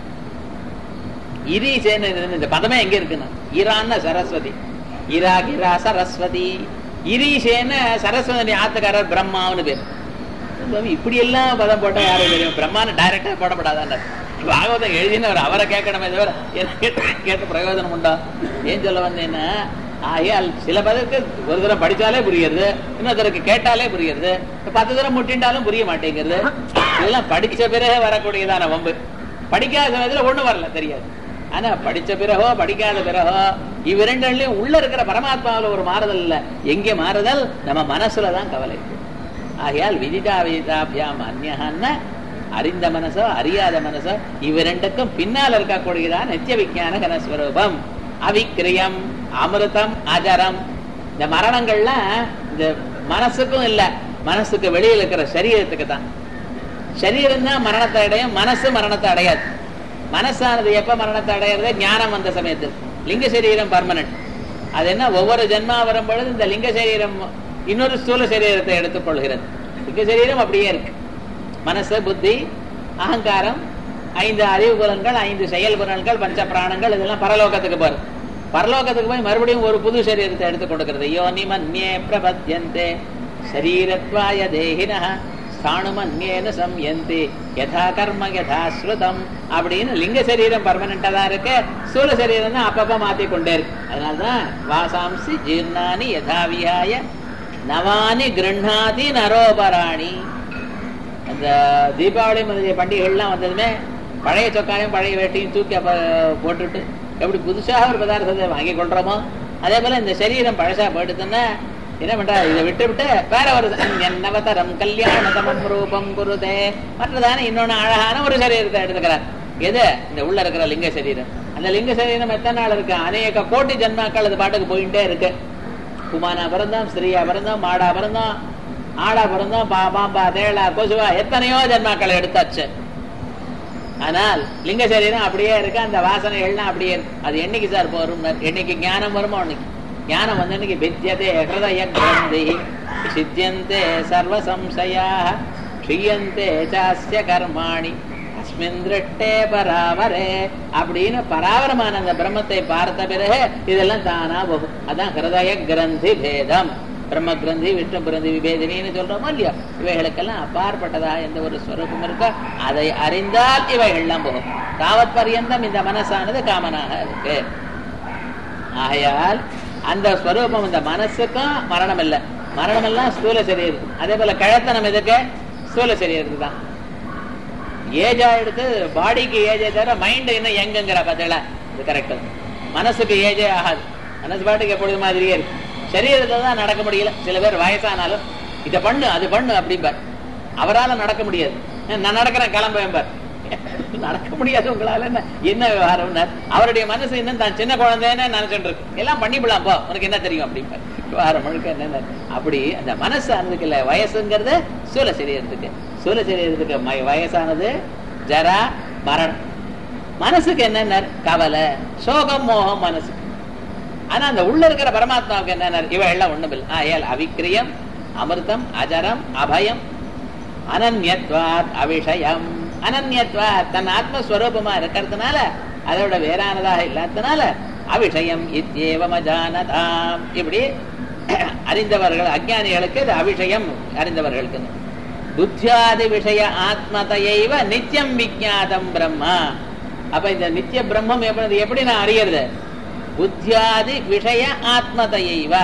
இரீசேன்னு இந்த பதமே எங்க இருக்குன்னா இரான்னா சரஸ்வதி இரா கிரா சரஸ்வதி இரீஷேன்னு சரஸ்வதி ஆத்துக்காரர் பிரம்மாவுன்னு பேர் சுவாமி, இப்படி எல்லாம் பதம் போட்டா யாரும் தெரியும் பிரம்மான்னு டைரக்டா போடப்படாதான் பாகவதம் எழுதினவர் அவரை கேட்கணுமே தவிர எனக்கு கேட்டு கேட்டு பிரயோஜனம் உண்டா ஏன் சொல்ல வந்தேன்னா ஆகையால் சில பதத்துக்கு ஒரு தடவை படிச்சாலே புரியுது இன்னொருத்தருக்கு கேட்டாலே புரியுது பத்து தடவை முட்டின்றாலும் புரிய மாட்டேங்கிறது இதெல்லாம் படிச்ச பிறகு வரக்கூடியதான வம்பு படிக்காத சமயத்துல ஒண்ணும் வரல தெரியாது ஆனா படிச்ச பிறகோ படிக்காத பிறகோ இவ்விரண்டுலயும் உள்ள இருக்கிற பரமாத்மாவுல ஒரு மாறுதல் இல்ல எங்கே மாறுதல் நம்ம மனசுலதான் கவலை இருக்கு ஆகையால் விதிதா விதிதாபியாம் அந்நகன்னா அறிந்த மனசோ அறியாத மனசோ இவ்விரண்டுக்கும் பின்னால் இருக்கக்கூடியதான் நித்திய விஞ்ஞான கனஸ்வரூபம் அவிக்கிரியம் அமிர்தம் அஜரம் இந்த மரணங்கள்லாம் இந்த மனசுக்கும் இல்ல மனசுக்கு வெளியில இருக்கிற சரீரத்துக்கு தான் சரீரம் தான் மரணத்தை அடையும் மனசு மரணத்தை அடையாது மனசானது எப்ப மரணத்தை அடையிறது ஞானம் வந்த சமயத்தில் லிங்க சரீரம் பர்மனன்ட் அது என்ன ஒவ்வொரு ஜென்மா வரும் பொழுது இந்த லிங்க சரீரம் இன்னொரு ஸ்தூல சரீரத்தை எடுத்துக்கொள்கிறது லிங்க சரீரம் அப்படியே இருக்கு மனசு புத்தி அகங்காரம் ஐந்து அறிவு புலன்கள் ஐந்து செயல் புலன்கள் பஞ்ச பிராணங்கள் இதெல்லாம் பரலோகத்துக்கு போறது பரலோகத்துக்கு போய் மறுபடியும் ஒரு புது சரீரத்தை எடுத்து கொடுக்கிறது யோனி மன்யே பிரபத்யந்தே சரீரத்வாய தேகினா ஸ்தானுமன்யேன சம்யந்தி யதா கர்ம யதா ஸ்ருதம் அப்படின்னு லிங்க சரீரம் பர்மனண்டா தான் இருக்கு ஸ்தூல சரீரம் தான் அப்பப்ப மாத்தி கொண்டே இருக்கு அதனாலதான் வாசாம்சி ஜீர்ணானி யதா விஹாய நவானி கிருண்ணாதி நரோபராணி அந்த தீபாவளி முதலிய பண்டிகைகள்லாம் வந்ததுமே பழைய சொக்காயும் பழைய வேட்டையும் தூக்கி அப்ப போட்டுட்டு எப்படி புதுசாக ஒரு பதார்த்தத்தை வாங்கி கொள்றோமோ அதே போல இந்த சரீரம் பழசா போயிடுதுன்னா என்ன பண்றா இதை விட்டு விட்டு வேற ஒரு நவதரம் கல்யாணதமம் ரூபம் குருதே மற்றதான இன்னொன்னு அழகான ஒரு சரீரத்தை எடுத்துக்கிறார் எது இந்த உள்ள இருக்கிற லிங்க சரீரம் அந்த லிங்க சரீரம் எத்தனை நாள் இருக்கு அநேக கோட்டி ஜன்மாக்கள் அது பாட்டுக்கு போயிட்டே இருக்கு குமானா பிறந்தோம் ஸ்ரீயா பிறந்தோம் மாடா பிறந்தோம் ஆடா பிறந்தோம் பா பாம்பா தேளா கொசுவா எத்தனையோ ஜன்மாக்களை எடுத்தாச்சு ஆனால் லிங்க சரீரம் அப்படியே இருக்கு அந்த வாசனைகள்லாம் அப்படியே இருக்கு அது என்னைக்கு சார் போரும் என்னைக்கு ஞானம் வருமோ அன்னைக்கு ஞானம் வந்து இன்னைக்கு வித்தியதே ஹிருதய கிரந்தி சித்தியந்தே சர்வ சம்சயா க்ஷியந்தே சாஸ்ய கர்மாணி அஸ்மின் திருஷ்டே பராவரே அப்படின்னு பராவரமான அந்த பிரம்மத்தை பார்த்த பிறகு இதெல்லாம் தானா போகும் அதான் ஹிருதய கிரந்தி பேதம் பிரம்ம கிரந்தி விஷ்ணு கிரந்தி விபேதினின்னு சொல்றோமோ இல்லையா இவைகளுக்கெல்லாம் அப்பாற்பட்டதாக எந்த ஒரு ஸ்வரூபம் இருக்கோ அதை அறிந்தால் இவைகள்லாம் போகும் தாவத் பரியந்தம் இந்த மனசானது காமனாக இருக்கு ஆகையால் அந்த ஸ்வரூபம் இந்த மனசுக்கும் மரணம் இல்லை மரணம் எல்லாம் ஸ்தூல சரீரம் அதே போல கழத்தனம் எதுக்கு ஸ்தூல சரீரத்துக்கு தான் ஏஜா எடுத்து பாடிக்கு ஏஜே தவிர மைண்ட் இன்னும் எங்குங்கிற பார்த்தல இது கரெக்ட் மனசுக்கு ஏஜே ஆகாது மனசு பாட்டுக்கு எப்பொழுது மாதிரியே இருக்கு சரீரத்துல தான் நடக்க முடியல சில பேர் வயசானாலும் இதை பண்ணு அது பண்ணு அப்படிம்பார் அவரால் நடக்க முடியாது நான் நடக்கிறேன் கிளம்புவேன் பார் நடக்க முடியாது உங்களால என்ன என்ன விவகாரம் அவருடைய மனசு இன்னும் தான் சின்ன குழந்தைன்னு நினைச்சுட்டு இருக்கு எல்லாம் பண்ணிவிடலாம் போ உனக்கு என்ன தெரியும் அப்படிம்பார் விவகாரம் முழுக்க என்ன அப்படி அந்த மனசு அதுக்கு இல்ல வயசுங்கிறது சூல சரீரத்துக்கு சூல சரீரத்துக்கு ம- வயசானது ஜரா மரணம் மனசுக்கு என்ன கவலை சோகம் மோகம் மனசுக்கு ஆனா அந்த உள்ள இருக்கிற பரமாத்மாவுக்கு என்ன இவ எல்லாம் ஒண்ணுமில்லை ஆயல் அவிக்கிரியம் அமிர்தம் அஜரம் அபயம் அனன்யத்வாத் அவிஷயம் அனன்யத்வாத் தன் ஆத்மஸ்வரூபமா இருக்கிறதுனால அதோட வேறானதாக இல்லாததுனால அவிஷயம் இத்தியேவமஜானதாம் இப்படி அறிந்தவர்கள் அஜானிகளுக்கு இது அவிஷயம் அறிந்தவர்களுக்கு புத்தியாதி விஷய ஆத்மதையைவ நித்தியம் விஜாதம் பிரம்மா அப்ப இந்த நித்திய பிரம்மம் எப்படி எப்படி நான் அறியறது புத்தியாதி விஷய ஆத்மதையைவ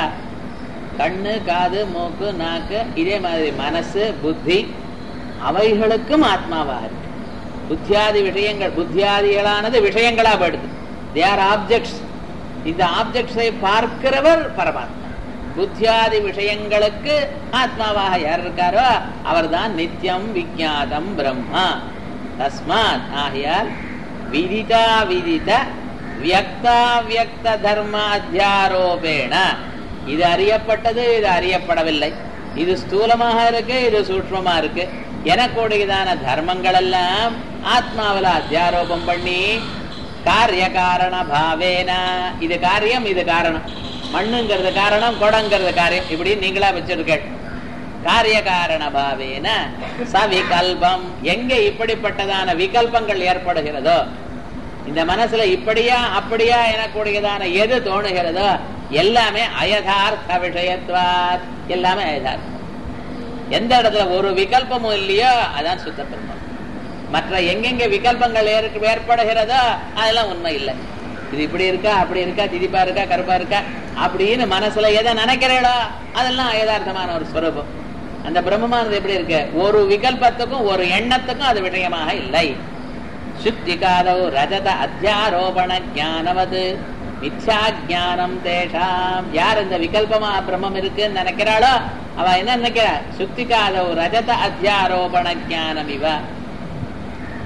கண்ணு காது மூக்கு நாக்கு இதே மாதிரி மனசு புத்தி அவைகளுக்கும் ஆத்மாவா இருக்கு புத்தியாதி விஷயங்கள் புத்தியாதிகளானது விஷயங்களா போயிடுது தே ஆர் ஆப்ஜெக்ட்ஸ் இந்த ஆப்ஜெக்ட்ஸை பார்க்கிறவர் பரமாத்மா புத்தியாதி விஷயங்களுக்கு ஆத்மாவாக யார் இருக்காரோ அவர்தான் நித்தியம் விஜாதம் பிரம்மா தஸ்மாத் ஆகையால் விதிதா விதித வியக்தா வியக்த தர்மாத்தியாரோபேண இது அறியப்பட்டது இது அறியப்படவில்லை இது ஸ்தூலமாக இருக்கு இது சூட்சமா இருக்கு எனக்கூடியதான தர்மங்கள் எல்லாம் ஆத்மாவில அத்தியாரோபம் பண்ணி காரிய காரண பாவேன இது காரியம் இது காரணம் மண்ணுங்கிறது காரணம் குடங்கிறது காரியம் இப்படி நீங்களா வச்சிருக்கேன் காரிய காரண பாவேன சவிகல்பம் எங்க இப்படிப்பட்டதான விகல்பங்கள் ஏற்படுகிறதோ இந்த மனசுல இப்படியா அப்படியா எனக்கூடியதான எது தோணுகிறதோ எல்லாமே அயதார்த்த விஷயத்வாத் எல்லாமே அயதார்த்தம் எந்த இடத்துல ஒரு விகல்பமும் இல்லையோ அதான் சுத்த பிரம்மம் மற்ற எங்கெங்க விகல்பங்கள் ஏற்க- ஏற்படுகிறதோ அதெல்லாம் உண்மை இல்லை இது இப்படி இருக்கா அப்படி இருக்கா திதிப்பா இருக்கா கருப்பா இருக்கா அப்படின்னு மனசுல எதை நினைக்கிறீங்களோ அதெல்லாம் யதார்த்தமான ஒரு ஸ்வரூபம் அந்த பிரம்மமானது எப்படி இருக்கு ஒரு விகல்பத்துக்கும் ஒரு எண்ணத்துக்கும் அது விஷயமாக இல்லை சுத்தி காலவு ரஜத அத்தியாரோபண ஞானவது மித்யா ஞானம் தேஷாம் யார் இந்த விகல்பமா பிரம்மம் இருக்குன்னு நினைக்கிறாளோ அவ என்ன நினைக்கிறா சுத்தி காலவு ரஜத அத்தியாரோபண ஞானம் இவ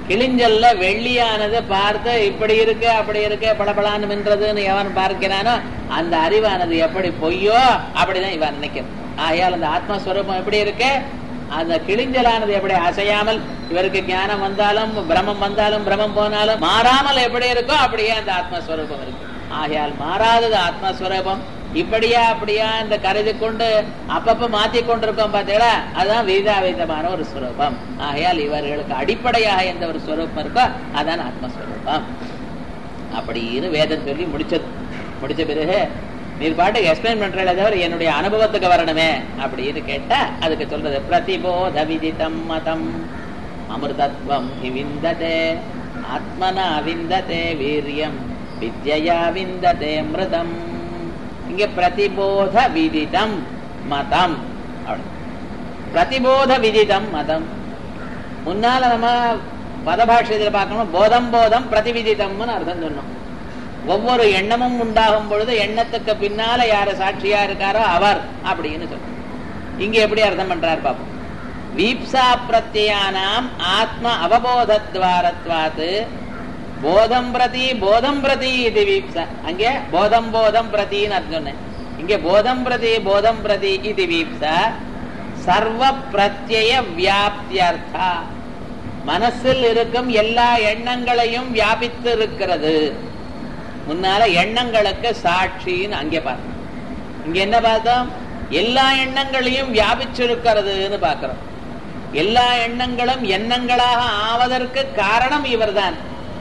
கிழிஞ்சல்ல வெள்ளியானது பார்த்து இப்படி இருக்கு அப்படி இருக்கு பளபளான்னு மின்றதுன்னு எவன் பார்க்கிறானோ அந்த அறிவானது எப்படி பொய்யோ அப்படிதான் இவன் நினைக்கிறான் ஆகையால் அந்த ஆத்மஸ்வரூபம் எப்படி இருக்கு அந்த கிழிஞ்சலானது எப்படி அசையாமல் இவருக்கு ஞானம் வந்தாலும் பிரமம் வந்தாலும் பிரமம் போனாலும் மாறாமல் எப்படி இருக்கோ அப்படியே அந்த ஆத்மஸ்வரூபம் இருக்கு ஆகையால் மாறாதது ஆத்மஸ்வரூபம் இப்படியா அப்படியா இந்த கருதி கொண்டு அப்பப்ப மாத்தி கொண்டிருக்கோம் பார்த்தீங்களா அதுதான் வேதாவேதமான ஒரு ஸ்வரூபம் ஆகையால் இவர்களுக்கு அடிப்படையாக எந்த ஒரு ஸ்வரூபம் இருக்கோ அதான் ஆத்மஸ்வரூபம் அப்படின்னு வேதம் சொல்லி முடிச்சது முடிச்ச பிறகு நீர் பாட்டுக்கு எக்ஸ்பிளைன் பண்றத தவிர என்னுடைய அனுபவத்துக்கு வரணுமே அப்படின்னு கேட்டா அதுக்கு சொல்றது பிரதிபோத விதிதம் மதம் அமிர்தத்வம் ஹி விந்ததே ஆத்மனா விந்ததே வீரியம் வித்யா விந்ததே மிருதம் இங்க பிரதிபோத விதிதம் மதம் அப்படி பிரதிபோத விதிதம் மதம் முன்னால நம்ம பதபாஷத்தில் பார்க்கணும் போதம் போதம் பிரதிவிதிதம்னு அர்த்தம் சொன்னோம் ஒவ்வொரு எண்ணமும் உண்டாகும் பொழுது எண்ணத்துக்கு பின்னால யாரு சாட்சியா இருக்காரோ அவர் அப்படின்னு சொல்றோம் இங்க எப்படி அர்த்தம் பண்றார் பாப்போம் வீப்சா பிரத்யானாம் ஆத்ம அவபோதத்வாரத்வாத்து போதம் பிரதி போதம் பிரதி இது வீப்சா அங்கே போதம் போதம் பிரதின்னு அர்த்தம் சொன்னேன் இங்கே போதம் பிரதி போதம் பிரதி இது வீப்சா சர்வ பிரத்யய வியாப்தியர்த்தா மனசில் இருக்கும் எல்லா எண்ணங்களையும் வியாபித்து இருக்கிறது முன்னால எண்ணங்களுக்கு சாட்சின்னு அங்கே பார்த்தோம் இங்க என்ன பார்த்தோம் எல்லா எண்ணங்களையும் வியாபிச்சிருக்கிறதுன்னு பார்க்கிறோம் எல்லா எண்ணங்களும் எண்ணங்களாக ஆவதற்கு காரணம் இவர்தான்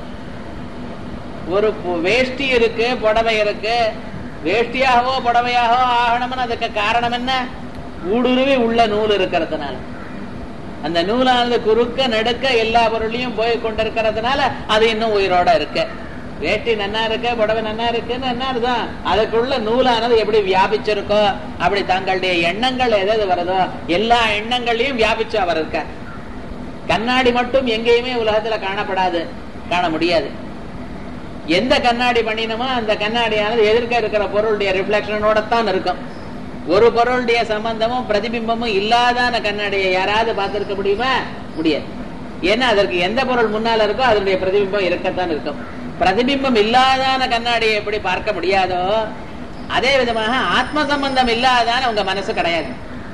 ஒரு பு- வேஷ்டி இருக்கு புடவை இருக்கு வேஷ்டியாகவோ புடவையாகவோ ஆகணும்னு அதுக்கு காரணம் என்ன ஊடுருவி உள்ள நூல் இருக்கிறதுனால அந்த நூலானது குறுக்க நடுக்க எல்லா பொருளையும் போய் கொண்டிருக்கிறதுனால அது இன்னும் உயிரோட இருக்கு வேட்டி நன்னா இருக்கு புடவை நன்னா இருக்குன்னு என்ன அர்த்தம் அதுக்குள்ள நூலானது எப்படி வியாபிச்சிருக்கோ அப்படி தங்களுடைய எண்ணங்கள் எது எது வருதோ எல்லா எண்ணங்களையும் வியாபிச்சு அவர் இருக்க கண்ணாடி மட்டும் எங்கேயுமே உலகத்துல காணப்படாது காண முடியாது எந்த கண்ணாடி பண்ணினமோ அந்த கண்ணாடியானது எதிர்க்க இருக்கிற பொருளுடைய ரிஃப்ளெக்ஷனோட தான் இருக்கும் ஒரு பொருளுடைய சம்பந்தமும் பிரதிபிம்பமும் இல்லாதான கண்ணாடியை யாராவது பார்த்திருக்க முடியுமா முடியாது ஏன்னா அதற்கு எந்த பொருள் முன்னால இருக்கோ அதனுடைய பிரதிபிம்பம் இருக்கத்தான் இருக்கும் பிரதிபிம்பம் இல்லாதான கண்ணாடியை எப்படி பார்க்க முடியாதோ அதே விதமாக ஆத்ம சம்பந்தம் இல்லாதான உங்க மனசு கிடையாது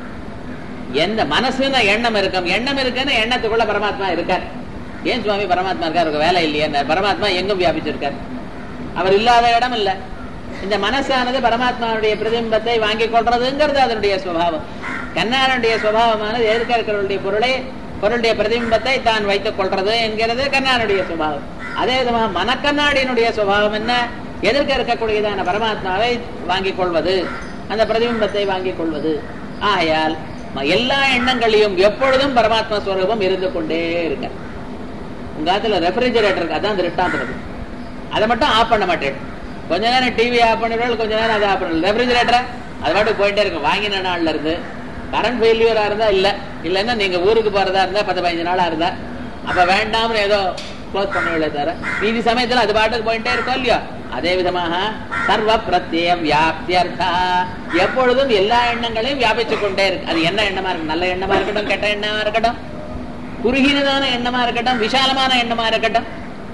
எந்த மனசுன்னு எண்ணம் இருக்கும் எண்ணம் இருக்குன்னு எண்ணத்துக்குள்ள பரமாத்மா இருக்கார் ஏன் சுவாமி பரமாத்மா இருக்கார் அவருக்கு வேலை இல்லையே பரமாத்மா எங்கும் வியாபிச்சிருக்கார் அவர் இல்லாத இடம் இல்ல இந்த மனசானது பரமாத்மாவுடைய பிரதிபிம்பத்தை வாங்கி கொள்றதுங்கிறது அதனுடைய சுபாவம் கண்ணானுடைய சுபாவமானது எதிர்க்க இருக்கிறவருடைய பொருளை பொருளுடைய பிரதிபிம்பத்தை தான் வைத்துக் கொள்றது என்கிறது கண்ணானுடைய சுபாவம் அதே விதமாக மனக்கண்ணாடியினுடைய சுபாவம் என்ன எதிர்க்க இருக்கக்கூடியதான பரமாத்மாவை வாங்கிக் கொள்வது அந்த பிரதிபிம்பத்தை வாங்கிக் கொள்வது ஆகையால் ம- எல்லா எண்ணங்களையும் எப்பொழுதும் பரமாத்மா ஸ்வரூபம் இருந்து கொண்டே இருக்க உங்க ஆத்துல ரெஃப்ரிஜரேட்டர் இருக்கு அதான் திருட்டாந்தது அதை மட்டும் ஆஃப் பண்ண மாட்டேன் கொஞ்ச நேரம் டிவி ஆஃப் பண்ணிடுவோம் கொஞ்ச நேரம் அதை ஆஃப் பண்ணல ரெஃப்ரிஜரேட்டரை அது பாட்டுக்கு போயிட்டே இருக்கும் வாங்கின நாள்ல இருந்து கரண்ட் ஃபெயிலியரா இருந்தா இல்ல இல்லைன்னா நீங்க ஊருக்கு போறதா இருந்தா பத்து பதினஞ்சு நாளா இருந்தா அப்ப வேண்டாம்னு ஏதோ க்ளோஸ் பண்ணவில்லை தவிர மீதி சமயத்துல அது பாட்டுக்கு போயிட்டே இருக்கோம் இல்லையோ அதே விதமாக சர்வ பிரத்யம் வியாப்தியர்த்தா எப்பொழுதும் எல்லா எண்ணங்களையும் வியாபிச்சு கொண்டே இருக்கு அது என்ன எண்ணமா இருக்கு நல்ல எண்ணமா இருக்கட்டும் கெட்ட எண்ணமா இருக்கட்டும் குறுகினதான எண்ணமா இருக்கட்டும் விசாலமான எண்ணமா இருக்கட்டும்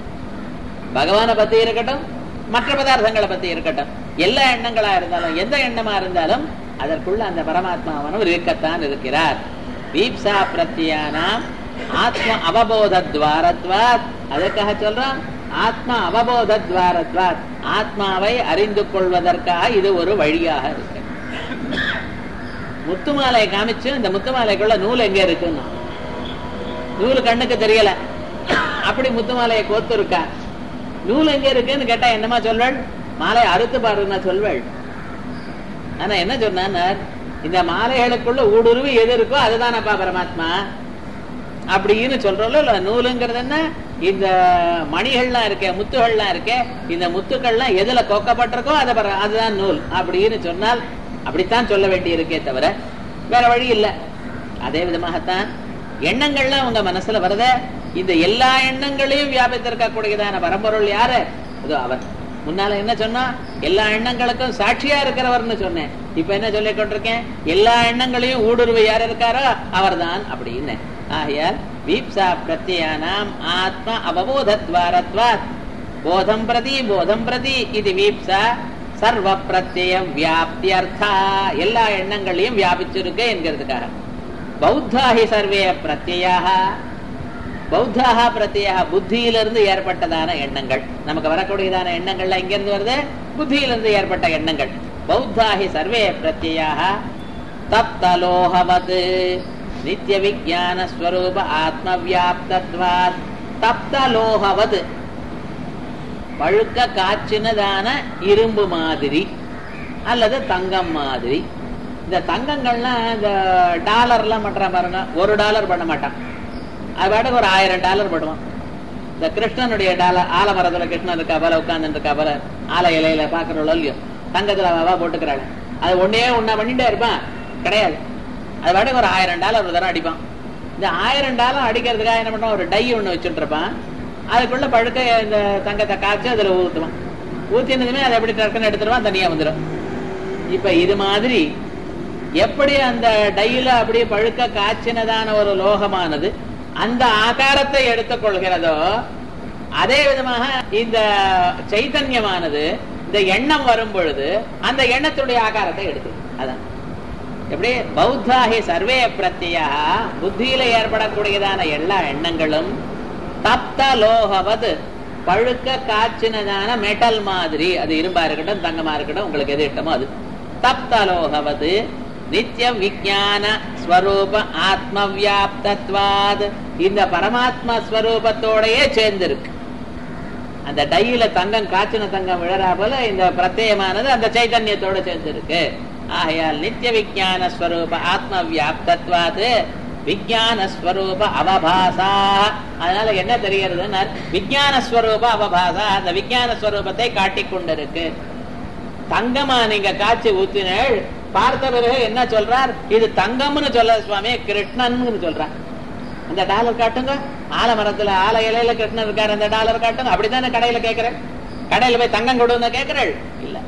பகவானை பத்தி இருக்கட்டும் மற்ற பதார்த்தங்களை பத்தி இருக்கட்டும் எல்லா எண்ணங்களா இருந்தாலும் எந்த எண்ணமா இருந்தாலும் அதற்குள்ள அந்த பரமாத்மாவானவர் இருக்கத்தான் இருக்கிறார் தீப்சா பிரத்யானாம் ஆத்ம அவபோத துவாரத்வாத் அதற்காக சொல்றோம் ஆத்ம அவபோத துவாரத்வாத் ஆத்மாவை அறிந்து கொள்வதற்காக இது ஒரு வழியாக இருக்கு முத்துமாலையை காமிச்சு இந்த முத்துமாலைக்குள்ள நூல் எங்க இருக்குன்னு நூல் கண்ணுக்கு தெரியல அப்படி முத்துமாலையை கோத்து இருக்கா நூல் எங்க இருக்குன்னு கேட்டா என்னமா சொல்வள் மாலை அறுத்து பாருன்னா சொல்வள் ஆனா என்ன சொன்னார் இந்த மாலைகளுக்குள்ள ஊடுருவி எது இருக்கோ அதுதானப்பா பரமாத்மா அப்படின்னு சொல்றோம்ல இல்ல நூலுங்கிறது என்ன இந்த மணிகள்லாம் இருக்கே முத்துகள்லாம் இருக்கே இந்த முத்துக்கள்லாம் எதுல கொக்கப்பட்டிருக்கோ அதை பர- அதுதான் நூல் அப்படின்னு சொன்னால் அப்படித்தான் சொல்ல வேண்டி இருக்கே தவிர வேற வழி இல்லை அதே விதமாகத்தான் எண்ணங்கள்லாம் உங்க மனசுல வருதே இந்த எல்லா எண்ணங்களையும் வியாபித்திருக்கக்கூடியதான பரம்பொருள் யாரு இதோ அவர் முன்னால என்ன சொன்னா எல்லா எண்ணங்களுக்கும் சாட்சியா இருக்கிறவர்னு சொன்னேன் இப்ப என்ன சொல்லிக் கொண்டிருக்கேன் எல்லா எண்ணங்களையும் ஊடுருவி யார் இருக்காரோ அவர்தான் அப்படின்னு ஆகையால் வீப்சா பிரத்யானாம் ஆத்ம அவபோதத்வாரத்வாத் போதம் பிரதி போதம் பிரதி இது வீப்சா சர்வ பிரத்ய வியாப்தியர்த்தா எல்லா எண்ணங்களையும் வியாபிச்சிருக்கு என்கிறதுக்காக பௌத்தாஹி சர்வே பிரத்யாக பௌத்தாக பிரத்யாக புத்தியிலிருந்து ஏற்பட்டதான எண்ணங்கள் நமக்கு வரக்கூடியதான எண்ணங்கள்ல எங்கிருந்து வருது புத்தியிலிருந்து ஏற்பட்ட எண்ணங்கள் பௌத்தாஹி சர்வே பிரத்யாக தப்தலோகவது நித்திய விஜான ஸ்வரூப ஆத்ம வியாப்தத்வாத் தப்தலோகவது பழுக்க காய்ச்சினதான இரும்பு மாதிரி அல்லது தங்கம் மாதிரி இந்த தங்கங்கள்லாம் இந்த டாலர்லாம் பண்ற பாருங்க ஒரு டாலர் பண்ண மாட்டான் அது பாட்டுக்கு ஒரு ஆயிரம் டாலர் பண்ணுவான் இந்த கிருஷ்ணனுடைய டாலர் ஆலமரத்துல கிருஷ்ணன் இருக்கா போல உட்கார்ந்து இருக்கா போல ஆல இலையில பாக்குறோம் இல்லையோ தங்கத்துல அவா போட்டுக்கிறாள் அது ஒன்னே ஒன்னா பண்ணிட்டே இருப்பான் கிடையாது அது பாட்டுக்கு ஒரு ஆயிரம் டாலர் ஒரு தரம் அடிப்பான் இந்த ஆயிரம் டாலர் அடிக்கிறதுக்காக என்ன பண்ணுவான் ஒரு டை ஒண்ணு வச்சுட்டு இருப்பான் அதுக்குள்ள பழுக்க இந்த தங்கத்தை காய்ச்சி அதுல ஊத்துவான் ஊத்தினதுமே அதை எப்படி டக்குன்னு எடுத்துருவான் தனியா வந்துடும் இப்ப இது மாதிரி எப்படி அந்த டையில அப்படியே பழுக்க காய்ச்சினதான ஒரு லோகமானது அந்த ஆகாரத்தை எடுத்துக் கொள்கிறதோ அதே விதமாக இந்த சைத்தன்யமானது இந்த எண்ணம் வரும் பொழுது அந்த எண்ணத்துடைய ஆகாரத்தை எடுத்து அதான் எப்படி பௌத்தாகி சர்வே பிரத்யா புத்தியில ஏற்படக்கூடியதான எல்லா எண்ணங்களும் தப்த லோகவது பழுக்க காய்ச்சினதான மெட்டல் மாதிரி அது இரும்பா இருக்கட்டும் தங்கமா இருக்கட்டும் உங்களுக்கு எது இட்டமோ அது தப்த லோகவது நித்திய விஜான ஸ்வரூப ஆத்ம வியாப்தத்வாத் இந்த பரமாத்மா ஸ்வரூபத்தோடயே சேர்ந்திருக்கு அந்த டையில தங்கம் காய்ச்சின தங்கம் விழறா போல இந்த பிரத்யமானது அந்த சைதன்யத்தோட சேர்ந்திருக்கு ஆகையால் நித்திய விஜான ஸ்வரூப ஆத்ம வியாப்தத்வாது விஜான ஸ்வரூப அவபாசா அதனால என்ன தெரிகிறதுன்னா விஜான ஸ்வரூப அவபாசா அந்த விஜான ஸ்வரூபத்தை காட்டிக் கொண்டிருக்கு தங்கமா நீங்க காய்ச்சி ஊத்தினேள் பார்த்த பிறகு என்ன சொல்றார் இது தங்கம்னு சொல்ல சுவாமி கிருஷ்ணன் சொல்றார் அந்த டாலர் காட்டுங்க ஆலமரத்துல ஆல இலையில கிருஷ்ணன் இருக்காரு அந்த டாலர் காட்டுங்க அப்படித்தானே கடையில கேட்கிறேன் கடையில போய் தங்கம் கொடுன்னு கேட்கிறேள் இல்ல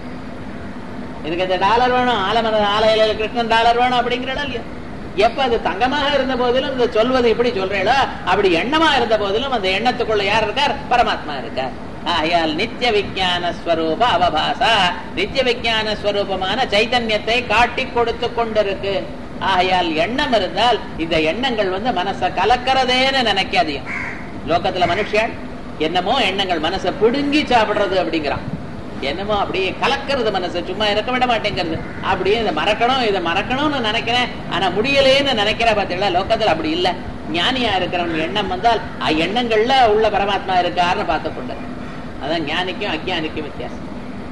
இதுக்கு இந்த டாலர் வேணும் ஆலமர ஆல இலையில கிருஷ்ணன் டாலர் வேணும் அப்படிங்கிறடா இல்லையா எப்ப அது தங்கமாக இருந்த போதிலும் இந்த சொல்வது இப்படி சொல்றேளோ அப்படி எண்ணமா இருந்த போதிலும் அந்த எண்ணத்துக்குள்ள யார் இருக்கார் பரமாத்மா இருக்கார் ஆகையால் நித்திய விஜான ஸ்வரூப அவபாசா நித்திய விஜான ஸ்வரூபமான சைதன்யத்தை காட்டி கொடுத்து கொண்டிருக்கு ஆகையால் எண்ணம் இருந்தால் இந்த எண்ணங்கள் வந்து மனச கலக்கிறதேன்னு நினைக்காதீங்க லோகத்துல மனுஷன் என்னமோ எண்ணங்கள் மனசை பிடுங்கி சாப்பிடுறது அப்படிங்கிறான் என்னமோ அப்படியே கலக்கிறது மனசு சும்மா இருக்க விட மாட்டேங்கிறது அப்படியே இதை மறக்கணும் இதை மறக்கணும்னு நினைக்கிறேன் ஆனா முடியலேன்னு நினைக்கிற பார்த்தீங்களா லோகத்துல அப்படி இல்ல ஞானியா இருக்கிறவன் எண்ணம் வந்தால் எண்ணங்கள்ல உள்ள பரமாத்மா இருக்காருன்னு பார்த்து கொண்டு அதான் ஞானிக்கும் அஜானிக்கும் வித்தியாசம்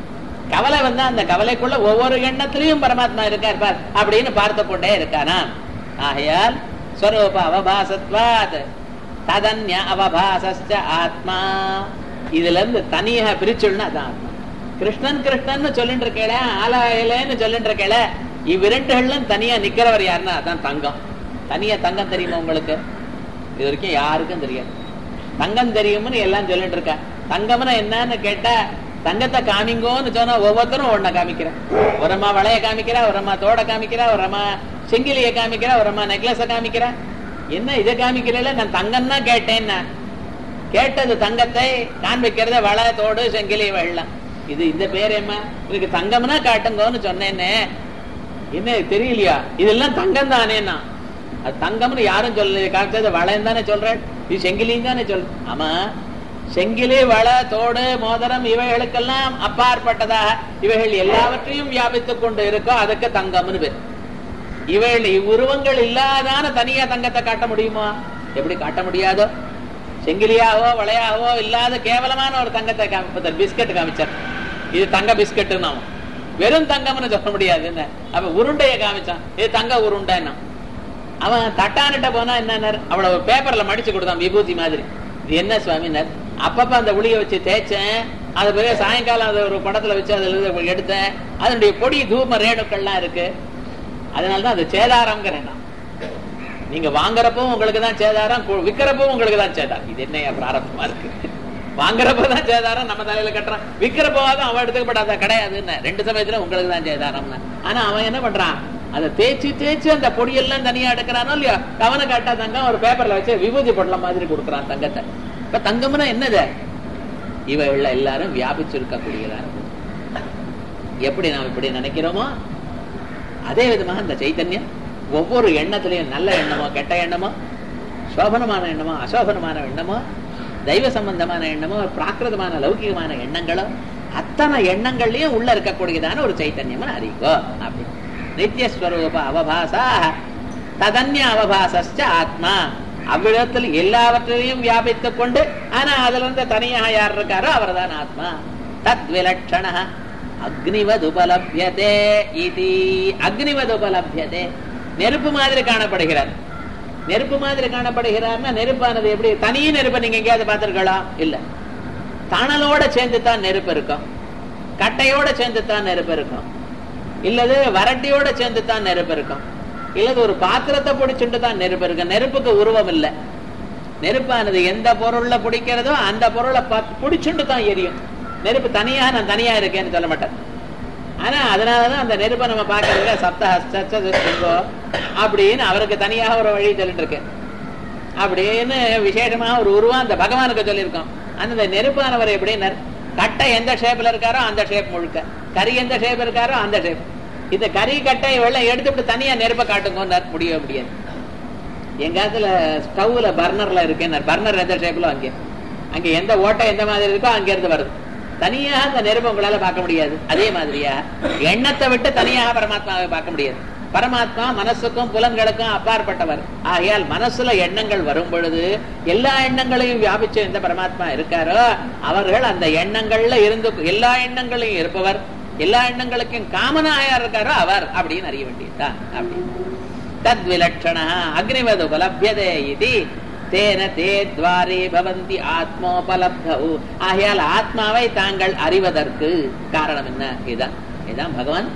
கவலை வந்தா அந்த கவலைக்குள்ள ஒவ்வொரு எண்ணத்திலையும் பரமாத்மா இருக்கார் பார் அப்படின்னு பார்த்து கொண்டே இருக்கானா ஆகையால் ஸ்வரூப அவபாசத்வாத் ததன்ய அவபாசஸ்ட ஆத்மா இதுல இருந்து தனியாக பிரிச்சுள்னா அதான் ஆத்மா கிருஷ்ணன் கிருஷ்ணன் சொல்லிட்டு இருக்கேள ஆலாயிலேன்னு சொல்லிட்டு இருக்கேள இவ்விரண்டுகளும் தனியா நிக்கிறவர் யாருன்னா அதான் தங்கம் தனியா தங்கம் தெரியுமா உங்களுக்கு இது வரைக்கும் யாருக்கும் தெரியாது தங்கம் தெரியும்னு எல்லாம் சொல்லிட்டு இருக்கா தங்கம்னா என்னன்னு கேட்டா தங்கத்தை காமிங்கோன்னு சொன்னா ஒவ்வொருத்தரும் ஒன்ன காமிக்கிறேன் ஒரு அம்மா வளைய காமிக்கிறா ஒரு அம்மா தோட காமிக்கிறா ஒரு அம்மா செங்கிலிய காமிக்கிறா ஒரு அம்மா நெக்லஸ காமிக்கிறா என்ன இதை காமிக்கல நான் தங்கம் தான் கேட்டேன்னா கேட்டது தங்கத்தை காண்பிக்கிறத வள தோடு செங்கிலி வெள்ளம் இது இந்த பேர் என்ன இதுக்கு தங்கம்னா காட்டுங்கன்னு சொன்னேன்னு என்ன தெரியலையா இதெல்லாம் தங்கம் தானேன்னா அது தங்கம்னு யாரும் சொல்லல காமிச்சது வளையம் தானே சொல்றேன் இது செங்கிலியும் தானே சொல் ஆமா செங்கிலி வள தோடு மோதிரம் இவைகளுக்கெல்லாம் அப்பாற்பட்டதாக இவைகள் எல்லாவற்றையும் வியாபித்துக் கொண்டு இருக்கோ அதுக்கு தங்கம்னு பேர் இவைகள் இவ்வுருவங்கள் இல்லாதான தனியா தங்கத்தை காட்ட முடியுமா எப்படி காட்ட முடியாதோ செங்கிலியாவோ வளையாவோ இல்லாத கேவலமான ஒரு தங்கத்தை காமிப்பதார் பிஸ்கட் காமிச்சார் இது தங்க பிஸ்கட் வெறும் தங்கம்னு சொல்ல முடியாது என்ன அப்ப உருண்டைய காமிச்சான் இது தங்க உருண்டைன்னா அவன் தட்டானிட்ட போனா என்ன அவ்வளவு பேப்பர்ல மடிச்சு கொடுத்தான் விபூதி மாதிரி இது என்ன சுவாமினர் அப்பப்ப அந்த உளிய வச்சு தேய்ச்சேன் அது பிறகு சாயங்காலம் அதை ஒரு படத்துல வச்சு அதுல எடுத்தேன் அதனுடைய பொடி தூம ரேணுக்கள்லாம் இருக்கு அதனாலதான் அது சேதாரம்ங்கிறேன் நான் நீங்க வாங்குறப்பவும் உங்களுக்கு தான் சேதாரம் விக்கிறப்பவும் உங்களுக்கு தான் சேதாரம் இது என்ன பிராரம்பமா இருக்கு வாங்குறப்பதான் சேதாரம் நம்ம தலையில கட்டுறான் விக்கிறப்போதான் அவன் எடுத்துக்கப்படாத கிடையாதுன்னு ரெண்டு சமயத்துல உங்களுக்கு தான் சேதாரம் ஆனா அவன் என்ன பண்றான் அதை தேய்ச்சி தேய்ச்சி அந்த பொடியெல்லாம் தனியா எடுக்கிறானோ இல்லையா கவன காட்டா தங்கம் ஒரு பேப்பர்ல வச்சு விபூதி பொட்டலம் மாதிரி கொடுக்குறான் தங்கத்தை இப்ப தங்கம்னா என்னது இவைகள் எல்லாரும் வியாபிச்சிருக்கக்கூடியதான எப்படி நாம் இப்படி நினைக்கிறோமோ அதே விதமாக இந்த சைத்தன்யம் ஒவ்வொரு எண்ணத்திலையும் நல்ல எண்ணமோ கெட்ட எண்ணமோ சோபனமான எண்ணமோ அசோபனமான எண்ணமோ தெய்வ சம்பந்தமான எண்ணமோ பிராகிருதமான லௌகிகமான எண்ணங்களோ அத்தனை எண்ணங்கள்லயும் உள்ள இருக்கக்கூடியதான ஒரு சைத்தன்யம் அறிவோ அப்படி நித்தியஸ்வரூப அவபாசா ததன்ய அவபாசஸ்ச ஆத்மா அவ்விடத்தில் எல்லாவற்றையும் வியாபித்துக் கொண்டு ஆனா அதுல இருந்து தனியாக யார் இருக்காரோ அவர்தான் ஆத்மா தத் விலட்சண அக்னிவத் உபலபியதே இது அக்னிவத் உபலபியதே நெருப்பு மாதிரி காணப்படுகிறார் நெருப்பு மாதிரி காணப்படுகிறார்னா நெருப்பானது எப்படி தனி நெருப்பை நீங்க எங்கேயாவது பார்த்திருக்கலாம் இல்ல தணலோட சேர்ந்து தான் நெருப்பு இருக்கும் கட்டையோட சேர்ந்து தான் நெருப்பு இருக்கும் இல்லது வரட்டியோட சேர்ந்து தான் நெருப்பு இருக்கும் இல்லது ஒரு பாத்திரத்தை பிடிச்சுட்டு தான் நெருப்பு இருக்கும் நெருப்புக்கு உருவம் இல்லை நெருப்பானது எந்த பொருள்ல பிடிக்கிறதோ அந்த பொருளை பிடிச்சுட்டு தான் எரியும் நெருப்பு தனியா நான் தனியா இருக்கேன்னு சொல்ல மாட்டேன் ஆனா அதனாலதான் அந்த நெருப்பை நம்ம பாக்குறதுல சப்த ஹஸ்தோ அப்படின்னு அவருக்கு தனியாக ஒரு வழி சொல்லிட்டு இருக்கு அப்படின்னு விசேஷமா ஒரு உருவம் அந்த பகவானுக்கு சொல்லியிருக்கோம் அந்த நெருப்பானவர் எப்படின்னு கட்டை எந்த ஷேப்ல இருக்காரோ அந்த ஷேப் முழுக்க கறி எந்த ஷேப் இருக்காரோ அந்த ஷேப் இந்த கறி கட்டை வெள்ளம் எடுத்துட்டு தனியா நெருப்பை காட்டுங்க முடியவே முடியாது எங்க காலத்துல ஸ்டவ்ல பர்னர்ல இருக்கேன் பர்னர் எந்த ஷேப்ல அங்கே அங்க எந்த ஓட்டை எந்த மாதிரி இருக்கோ அங்க இருந்து வருது தனியாக அந்த நெருப்பை உங்களால பார்க்க முடியாது அதே மாதிரியா எண்ணத்தை விட்டு தனியாக பரமாத்மாவை பார்க்க முடியாது பரமாத்மா மனசுக்கும் புலன்களுக்கும் அப்பாற்பட்டவர் ஆகையால் மனசுல எண்ணங்கள் வரும் பொழுது எல்லா எண்ணங்களையும் வியாபிச்ச எந்த பரமாத்மா இருக்காரோ அவர்கள் அந்த எண்ணங்கள்ல இருந்து எல்லா எண்ணங்களையும் இருப்பவர் எல்லா எண்ணங்களுக்கும் காமனாக யார் இருக்காரோ அவர் அப்படின்னு அறிய வேண்டியதுதான் அப்படின்னு தத் விலட்சண அக்னிவது உபலபியதே இது தேன தே துவாரே பவந்தி ஆத்மோபலப்தௌ ஆகையால் ஆத்மாவை தாங்கள் அறிவதற்கு காரணம் என்ன இதுதான் இதுதான் பகவான்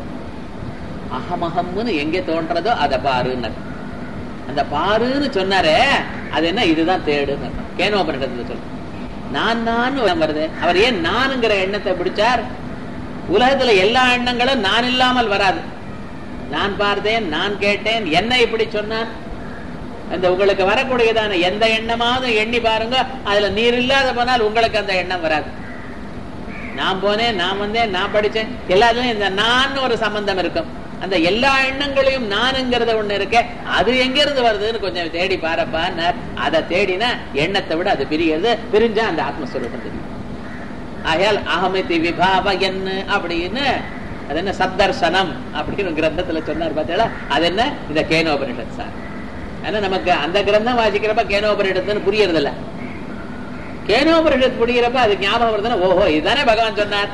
அகமகம்னு எங்கே தோன்றதோ அதை பாருன்னு அந்த பாருன்னு சொன்னாரே அது என்ன இதுதான் தேடுன்னு கேனோபனிடத்துல சொல்லு நான் நான் வருது அவர் ஏன் நானுங்கிற எண்ணத்தை பிடிச்சார் உலகத்துல எல்லா எண்ணங்களும் நான் இல்லாமல் வராது நான் பார்த்தேன் நான் கேட்டேன் என்ன இப்படி சொன்னான் அந்த உங்களுக்கு வரக்கூடியதான எந்த எண்ணமாவது எண்ணி பாருங்க அதுல நீர் இல்லாத போனால் உங்களுக்கு அந்த எண்ணம் வராது நான் போனேன் நான் வந்தேன் நான் படிச்சேன் எல்லாத்துலயும் இந்த நான் ஒரு சம்பந்தம் இருக்கும் அந்த எல்லா எண்ணங்களையும் நானுங்கிறத ஒண்ணு இருக்க அது எங்க இருந்து வருதுன்னு கொஞ்சம் தேடி பாருப்பா அதை தேடினா எண்ணத்தை விட அது பிரிகிறது பிரிஞ்சா அந்த ஆத்மஸ்வரூபம் தெரியும் ஆகையால் அகமிதி விபாவ என்ன அப்படின்னு அது என்ன சத்தர்சனம் அப்படின்னு கிரந்தத்துல சொன்னார் பார்த்தீங்களா அது என்ன இந்த கேனோபனிஷத் சார் ஆனா நமக்கு அந்த கிரந்தம் வாசிக்கிறப்ப கேனோபனிஷத்துன்னு புரியறது இல்ல கேனோபனிஷத் புரிகிறப்ப அது ஞாபகம் வருதுன்னா ஓஹோ இதுதானே பகவான் சொன்னார்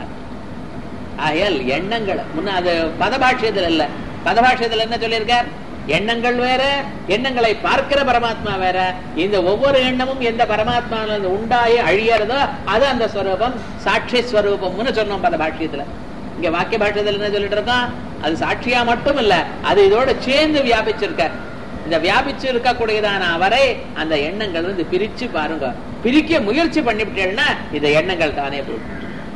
ஆகையால் எண்ணங்கள் முன்ன அது பதபாட்சியத்தில் இல்ல பதபாட்சியத்தில் என்ன சொல்லியிருக்கார் எண்ணங்கள் வேற எண்ணங்களை பார்க்கிற பரமாத்மா வேற இந்த ஒவ்வொரு எண்ணமும் எந்த பரமாத்மா உண்டாயி அழியறதோ அது அந்த ஸ்வரூபம் சாட்சி ஸ்வரூபம்னு சொன்னோம் பத பாஷ்யத்துல இங்க வாக்கிய பாஷ்யத்துல என்ன சொல்லிட்டு இருக்கோம் அது சாட்சியா மட்டும் இல்ல அது இதோட சேர்ந்து வியாபிச்சிருக்க இந்த வியாபிச்சு இருக்கக்கூடியதான அவரை அந்த எண்ணங்கள் வந்து பிரிச்சு பாருங்க பிரிக்க முயற்சி பண்ணிவிட்டேன்னா இந்த எண்ணங்கள் தானே போகும்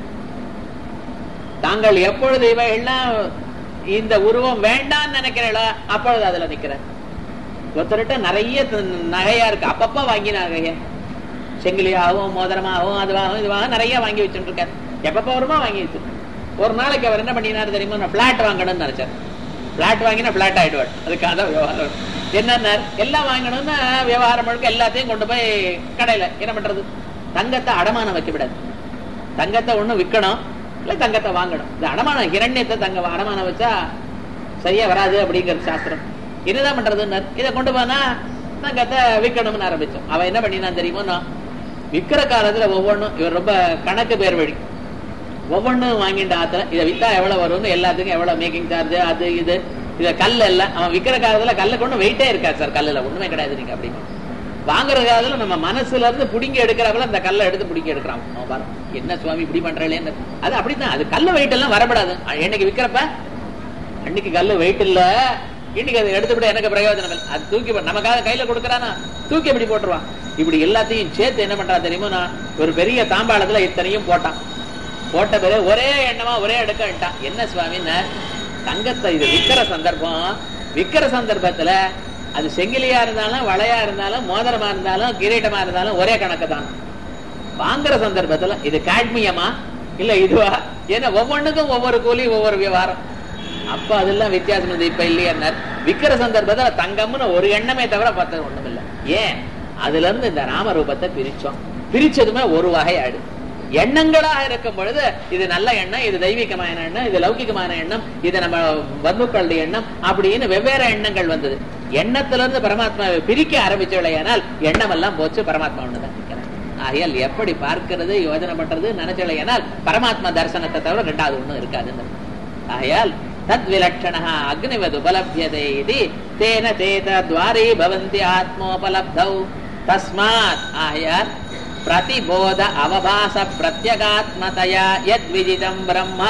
தாங்கள் எப்பொழுது இவைகள்லாம் இந்த உருவம் வேண்டாம்னு நினைக்கிறீங்களோ அப்பொழுது அதுல நிக்கிற ஒருத்தர்கிட்ட நிறைய நகையா இருக்கு அப்பப்ப வாங்கி நகைய செங்கிலியாகவும் மோதிரமாகவும் அதுவாகவும் இதுவாகவும் நிறைய வாங்கி வச்சுட்டு இருக்காரு எப்பப்ப வருமா வாங்கி வச்சு ஒரு நாளைக்கு அவர் என்ன பண்ணினாரு தெரியுமா நான் பிளாட் வாங்கணும்னு நினைச்சார் பிளாட் வாங்கினா பிளாட் ஆயிடுவார் அதுக்காக தான் விவகாரம் என்ன எல்லாம் வாங்கணும்னா விவகாரம் முழுக்க எல்லாத்தையும் கொண்டு போய் கடையில என்ன பண்றது தங்கத்தை அடமானம் வைக்க விடாது தங்கத்தை ஒண்ணு விற்கணும் இல்ல தங்கத்தை வாங்கணும் இந்த அடமானம் இரண்யத்தை தங்க அடமானம் வச்சா சரியா வராது அப்படிங்கிற சாஸ்திரம் என்னதான் பண்றதுன்னு இதை கொண்டு போனா தங்கத்தை விற்கணும்னு ஆரம்பிச்சோம் அவன் என்ன பண்ணினா தெரியுமோ விற்கிற காலத்துல ஒவ்வொன்றும் இவர் ரொம்ப கணக்கு பேர் வழி ஒவ்வொன்றும் வாங்கிட்டு ஆத்துல இதை வித்தா எவ்வளவு வரும்னு எல்லாத்துக்கும் எவ்வளவு மேக்கிங் சார்ஜ் அது இது இதை கல் எல்லாம் அவன் விற்கிற காலத்துல கல்ல கொண்டு வெயிட்டே இருக்காது சார் கல்லுல ஒண்ணுமே கிடையாது நீங்க அப்படின்னு வாங்குற காலத்துல நம்ம மனசுல இருந்து புடிங்கி எடுக்கிறவள அந்த கல்லை எடுத்து புடிங்கி எடுக்கிறான் அவன் பாரு என்ன சுவாமி இப்படி பண்றேன்னு அது அப்படித்தான் அது கல்லு வெயிட் எல்லாம் வரப்படாது என்னைக்கு விற்கிறப்ப அன்னைக்கு கல்லு வெயிட் இல்ல இன்னைக்கு அதை எடுத்துவிட எனக்கு பிரயோஜனம் இல்லை அது தூக்கி நமக்காக கையில கொடுக்கறானா தூக்கி எப்படி போட்டுருவான் இப்படி எல்லாத்தையும் சேர்த்து என்ன பண்றா தெரியுமா நான் ஒரு பெரிய தாம்பாளத்துல இத்தனையும் போட்டான் போட்ட பிறகு ஒரே எண்ணமா ஒரே எடுக்க என்ன சுவாமின்னு தங்கத்தை இது விக்கிற சந்தர்ப்பம் விக்கிற சந்தர்ப்பத்துல அது செங்கிலியா இருந்தாலும் வளையா இருந்தாலும் மோதிரமா இருந்தாலும் கிரீட்டமா இருந்தாலும் ஒரே கணக்கு தான் வாங்குற சந்தர்ப்பத்துல இது காட்மியமா இல்ல இதுவா ஏன்னா ஒவ்வொன்றுக்கும் ஒவ்வொரு கூலி ஒவ்வொரு விவகாரம் அப்ப அதெல்லாம் வித்தியாசம் இது இப்ப இல்லையா விக்கிற சந்தர்ப்பத்துல தங்கம்னு ஒரு எண்ணமே தவிர பார்த்தது ஒண்ணும் இல்ல ஏன் அதுல இருந்து இந்த ராமரூபத்தை பிரிச்சோம் பிரிச்சதுமே ஒரு வகையாடு எண்ணங்களாக இருக்கும் பொழுது இது நல்ல எண்ணம் இது தெய்வீகமான எண்ணம் இது லௌகிகமான எண்ணம் இது நம்ம பந்துக்களுடைய எண்ணம் அப்படின்னு வெவ்வேறு எண்ணங்கள் வந்தது எண்ணத்துல இருந்து பரமாத்மாவை பிரிக்க ஆரம்பிச்சவளையானால் எண்ணம் எல்லாம் போச்சு பரமாத்மா ஒண்ணுதான் நிற்கிறார் ஆகையால் எப்படி பார்க்கிறது யோஜனை பண்றது நினைச்சவளையானால் பரமாத்மா தரிசனத்தை தவிர ரெண்டாவது ஒண்ணும் இருக்காதுன்னு ஆகையால் தத்விலட்சணः அக்னிவத் உபலப்யதே இது தேன தேத துவாரே பவந்தி ஆத்மோபலப்தௌ தஸ்மாத் ஆகையால் பிரதிபோத அவபாச பிரத்யகாத்மதயா யத்விதிதம் பிரம்ம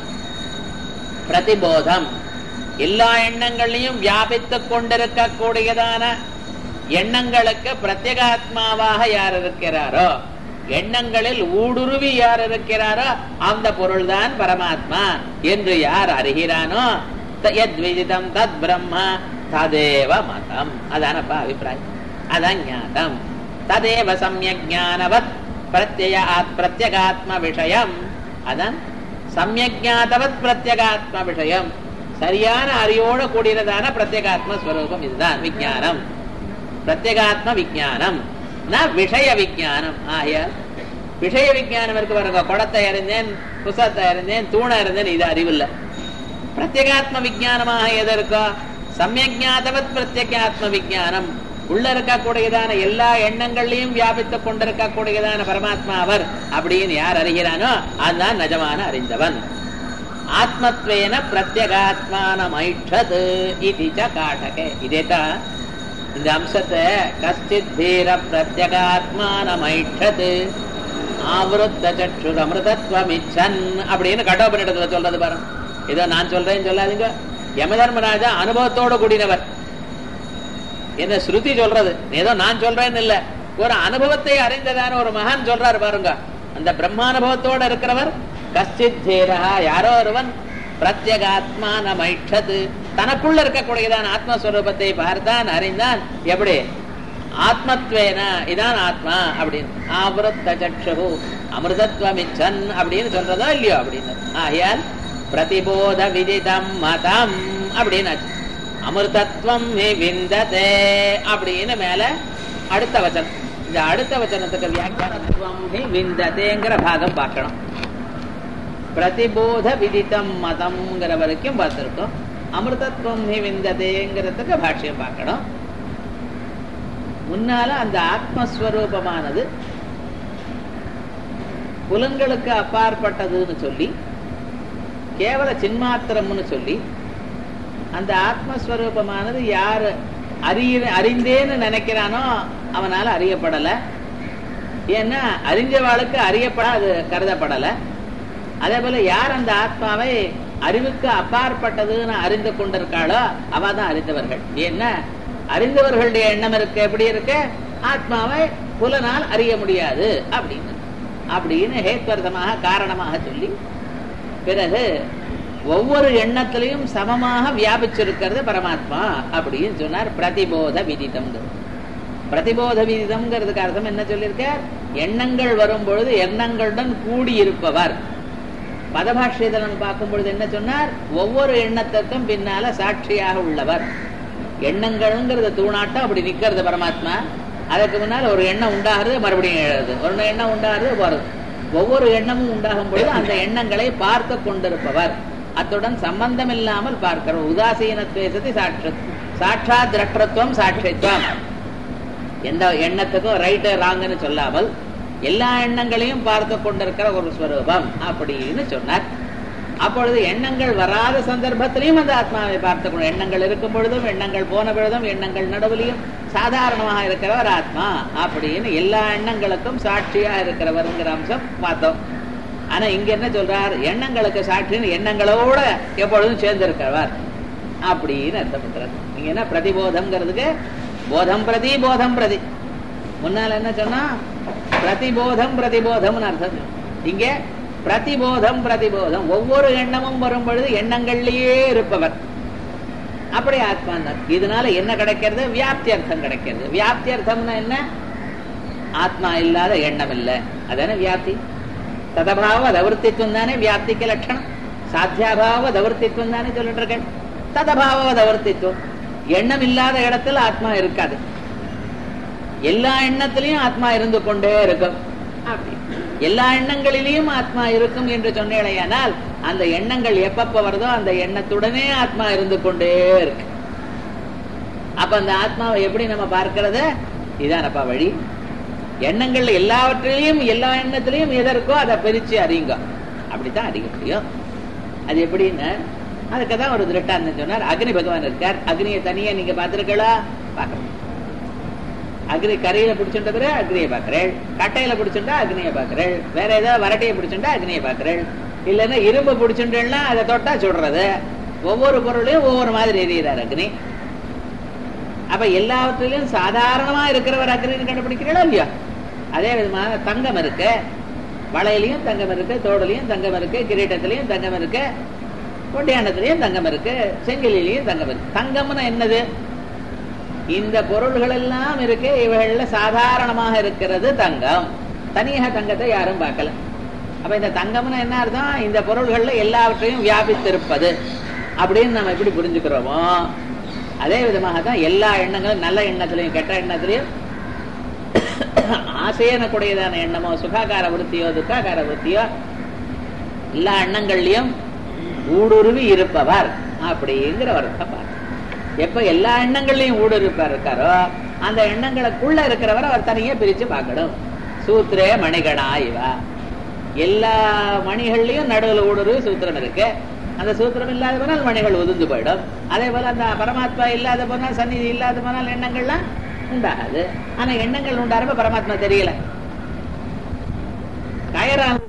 பிரதிபோதம் எல்லா எண்ணங்களையும் வியாபித்துக் கொண்டிருக்கக்கூடியதான எண்ணங்களுக்கு பிரத்யேகாத்மாவாக யார் இருக்கிறாரோ எண்ணங்களில் ஊடுருவி யார் இருக்கிறாரோ அந்த பொருள்தான் பரமாத்மா என்று யார் அறிகிறானோ யத்விதிதம் தத் பிரம்ம ததேவ மதம் அதானப்பா அபிப்பிராயம் அதான் ஞானம் ததேவ சமயக் ஞானவத் பிரத்ய பிரத்யகாத்ம விஷயம் அதான் சமயக் ஞாதவத் பிரத்யகாத்ம விஷயம் சரியான அறிவோட கூடியதான பிரத்யேகாத்ம ஸ்வரூபம் இதுதான் விஜயானம் பிரத்யேகாத்ம விஜயானம் நான் விஷய விஜயானம் ஆகையால் விஷய விஜயானம் இருக்கு பாருங்க குடத்தை அறிந்தேன் புசத்தை அறிந்தேன் தூணை அறிந்தேன் இது அறிவில்லை பிரத்யேகாத்ம விஜயானமாக எது இருக்கோ சமயஜாதவத் பிரத்யேகாத்ம விஜயானம் உள்ள இருக்கக்கூடியதான எல்லா எண்ணங்களையும் வியாபித்துக் கொண்டிருக்கக்கூடியதான பரமாத்மா அவர் அப்படின்னு யார் அறிகிறானோ அதுதான் நிஜமான அறிந்தவன் ஆத்மத்வேன பிரத்யகாத்மான மைஷது இது காட்டகே இதேதான் இந்த அம்சத்தை கஷ்டித் தீர பிரத்யகாத்மான மைஷது ஆவருத்த சற்றுர் அமிர்தத்வமிச்சன் அப்படின்னு கடோபனிடத்துல சொல்றது பாருங்க ஏதோ நான் சொல்றேன்னு சொல்லாதீங்க யமதர்மராஜா அனுபவத்தோட கூடினவர் என்ன ஸ்ருதி சொல்றது ஏதோ நான் சொல்றேன்னு இல்ல ஒரு அனுபவத்தை அறிந்ததான ஒரு மகான் சொல்றாரு பாருங்க அந்த பிரம்மானுபவத்தோட இருக்கிறவர் கஷ்டித் தீரா யாரோ ஒருவன் பிரத்யகாத்மான மைஷது தனக்குள்ள இருக்கக்கூடியதான ஆத்மஸ்வரூபத்தை பார்த்தான் அறிந்தான் எப்படி ஆத்மத்வேன இதான் ஆத்மா அப்படின்னு ஆவருத்த சக்ஷு அமிர்தத்வமிச்சன் அப்படின்னு சொல்றதோ இல்லையோ அப்படின்னு ஆகையால் பிரதிபோத விதிதம் மதம் அப்படின்னு அமிர்தத்வம் விந்ததே அப்படின்னு மேல அடுத்த வச்சனம் இந்த அடுத்த வச்சனத்துக்கு வியாக்கியானத்துவம் விந்ததேங்கிற பாகம் பார்க்கணும் பிரதிபோத விதித்தம் மதம்ங்கிற வரைக்கும் பார்த்திருக்கோம் அமிர்தத்துவம் விந்ததேங்கிறதுக்கு பாஷ்யம் பார்க்கணும் முன்னால அந்த ஆத்மஸ்வரூபமானது புலங்களுக்கு அப்பாற்பட்டதுன்னு சொல்லி கேவல சின்மாத்திரம்னு சொல்லி அந்த ஆத்மஸ்வரூபமானது யார் அறிய அறிந்தேன்னு நினைக்கிறானோ அவனால அறியப்படல ஏன்னா அறிஞ்சவாளுக்கு அறியப்பட அது கருதப்படலை அதே போல யார் அந்த ஆத்மாவை அறிவுக்கு அப்பாற்பட்டதுன்னு அறிந்து கொண்டிருக்காளோ அவ தான் அறிந்தவர்கள் ஏன்னா அறிந்தவர்களுடைய எண்ணம் இருக்கு எப்படி இருக்கு ஆத்மாவை புலனால் அறிய முடியாது அப்படின்னு அப்படின்னு ஹேத்வர்த்தமாக காரணமாக சொல்லி பிறகு ஒவ்வொரு எண்ணத்திலையும் சமமாக வியாபிச்சிருக்கிறது பரமாத்மா அப்படின்னு சொன்னார் பிரதிபோத விதிதம் பிரதிபோத விதிதம்ங்கிறதுக்கு அர்த்தம் என்ன சொல்லியிருக்கார் எண்ணங்கள் வரும் பொழுது எண்ணங்களுடன் கூடியிருப்பவர் பதபாஷ்யதனம் பார்க்கும் பொழுது என்ன சொன்னார் ஒவ்வொரு எண்ணத்திற்கும் பின்னால சாட்சியாக உள்ளவர் எண்ணங்கள்ங்கிறது தூணாட்டம் அப்படி நிக்கிறது பரமாத்மா அதுக்கு முன்னால் ஒரு எண்ணம் உண்டாகிறது மறுபடியும் எழுது ஒரு எண்ணம் உண்டாகிறது போறது ஒவ்வொரு எண்ணமும் உண்டாகும் பொழுது அந்த எண்ணங்களை பார்த்து கொண்டிருப்பவர் அத்துடன் சம்பந்தம் இல்லாமல் பார்க்கிறோம் உதாசீனத்துவத்தை சாட்ச சாட்சாத் திரட்டத்துவம் சாட்சித்துவம் எந்த எண்ணத்துக்கும் ரைட்டு ராங்குன்னு சொல்லாமல் எல்லா எண்ணங்களையும் பார்த்து கொண்டிருக்கிற ஒரு ஸ்வரூபம் அப்படின்னு சொன்னார் அப்பொழுது எண்ணங்கள் வராத சந்தர்ப்பத்திலையும் அந்த ஆத்மாவை பார்த்து எண்ணங்கள் இருக்கும் பொழுதும் எண்ணங்கள் போன பொழுதும் எண்ணங்கள் நடுவிலையும் சாதாரணமாக இருக்கிறவர் ஆத்மா அப்படின்னு எல்லா எண்ணங்களுக்கும் சாட்சியா இருக்கிறவருங்கிற அம்சம் பார்த்தோம் ஆனா இங்க என்ன சொல்றார் எண்ணங்களுக்கு சாட்சின்னு எண்ணங்களோட எப்பொழுதும் சேர்ந்திருக்கிறவர் அப்படின்னு அர்த்தம் பண்றார் நீங்க என்ன பிரதிபோதம்ங்கிறதுக்கு போதம் பிரதி போதம் பிரதி முன்னால் என்ன சொன்னா பிரதிபோதம் பிரதிபோதம்னு அர்த்தம் இங்க பிரதிபோதம் பிரதிபோதம் ஒவ்வொரு எண்ணமும் வரும் பொழுது எண்ணங்கள்லயே இருப்பவர் அப்படி ஆத்மாந்தார் இதனால என்ன கிடைக்கிறது வியாப்தி அர்த்தம் கிடைக்கிறது வியாப்தி அர்த்தம்னா என்ன ஆத்மா இல்லாத எண்ணம் இல்லை அதானே வியாப்தி ததபாவ தவர்த்தித்வம் தானே வியாப்திக்கு லட்சணம் சாத்தியாபாவ தவர்த்தித்வம் தானே சொல்லிட்டு இருக்கேன் ததபாவ தவர்த்தித்வம் எண்ணம் இல்லாத இடத்துல ஆத்மா இருக்காது எல்லா எண்ணத்திலையும் ஆத்மா இருந்து கொண்டே இருக்கும் அப்படி எல்லா எண்ணங்களிலையும் ஆத்மா இருக்கும் என்று சொன்னேனையானால் அந்த எண்ணங்கள் எப்பப்ப வருதோ அந்த எண்ணத்துடனே ஆத்மா இருந்து கொண்டே இருக்கு அப்ப அந்த ஆத்மாவை எப்படி நம்ம பார்க்கிறது இதானப்பா வழி எண்ணங்கள் எல்லாவற்றிலையும் எல்லா எண்ணத்திலையும் எது இருக்கோ அதை பிரிச்சு அறியுங்க அப்படித்தான் அறிய முடியும் அது எப்படின்னு அதுக்கு தான் ஒரு திருட்டாந்தம் சொன்னார் அக்னி பகவான் இருக்கார் அக்னியை தனியா நீங்க பார்த்திருக்கீங்களா பார்க்க முடியும் அக்னி கரையில பிடிச்சுட்ட பிறகு அக்னியை பாக்குறேன் கட்டையில பிடிச்சுட்டா அக்னியை பாக்குறேன் வேற ஏதாவது வரட்டையை பிடிச்சுட்டா அக்னியை பாக்குறேன் இல்லைன்னா இரும்பு பிடிச்சுட்டேன்னா அதை தொட்டா சுடுறது ஒவ்வொரு பொருளையும் ஒவ்வொரு மாதிரி எரியிறார் அக்னி அப்ப எல்லாவற்றிலும் சாதாரணமா இருக்கிறவர் அக்னின்னு கண்டுபிடிக்கிறீங்களா இல்லையா அதே விதமாக தங்கம் இருக்கு வளையலையும் தங்கம் இருக்கு தோடலையும் தங்கம் இருக்கு கிரீட்டத்திலையும் தங்கம் இருக்கு கொண்டியாண்டத்திலையும் தங்கம் இருக்கு செங்கிலிலையும் தங்கம் இருக்கு தங்கம்னு என்னது இந்த பொருள்கள் எல்லாம் இருக்கு இவைகள்ல சாதாரணமாக இருக்கிறது தங்கம் தனியாக தங்கத்தை யாரும் பார்க்கல அப்ப இந்த தங்கம்னு என்ன அர்த்தம் இந்த பொருள்கள்ல எல்லாவற்றையும் வியாபித்திருப்பது அப்படின்னு நம்ம எப்படி புரிஞ்சுக்கிறோமோ அதே விதமாக தான் எல்லா எண்ணங்களும் நல்ல எண்ணத்திலையும் கெட்ட எண்ணத்திலையும் ஆசையனக்கூடியதான எண்ணமோ சுகாகார விருத்தியோ துக்காகார விருத்தியோ எல்லா எண்ணங்கள்லயும் ஊடுருவி இருப்பவர் அப்படிங்கிற அர்த்தம் பாருங்க எப்ப எல்லா எண்ணங்கள்லயும் ஊடுருப்பார் இருக்காரோ அந்த எண்ணங்களுக்குள்ள இருக்கிறவர் அவர் தனியே பிரிச்சு பார்க்கணும் சூத்திரே மணிகணா இவா எல்லா மணிகள்லயும் நடுவில் ஊடுருவி சூத்திரம் இருக்கு அந்த சூத்திரம் இல்லாத போனால் மணிகள் உதிர்ந்து போயிடும் அதே போல அந்த பரமாத்மா இல்லாத போனால் சந்நிதி இல்லாத போனால் எண்ணங்கள்லாம் உண்டாகாது ஆனா எண்ணங்கள் உண்டாரப்ப பரமாத்மா தெரியல கயரானது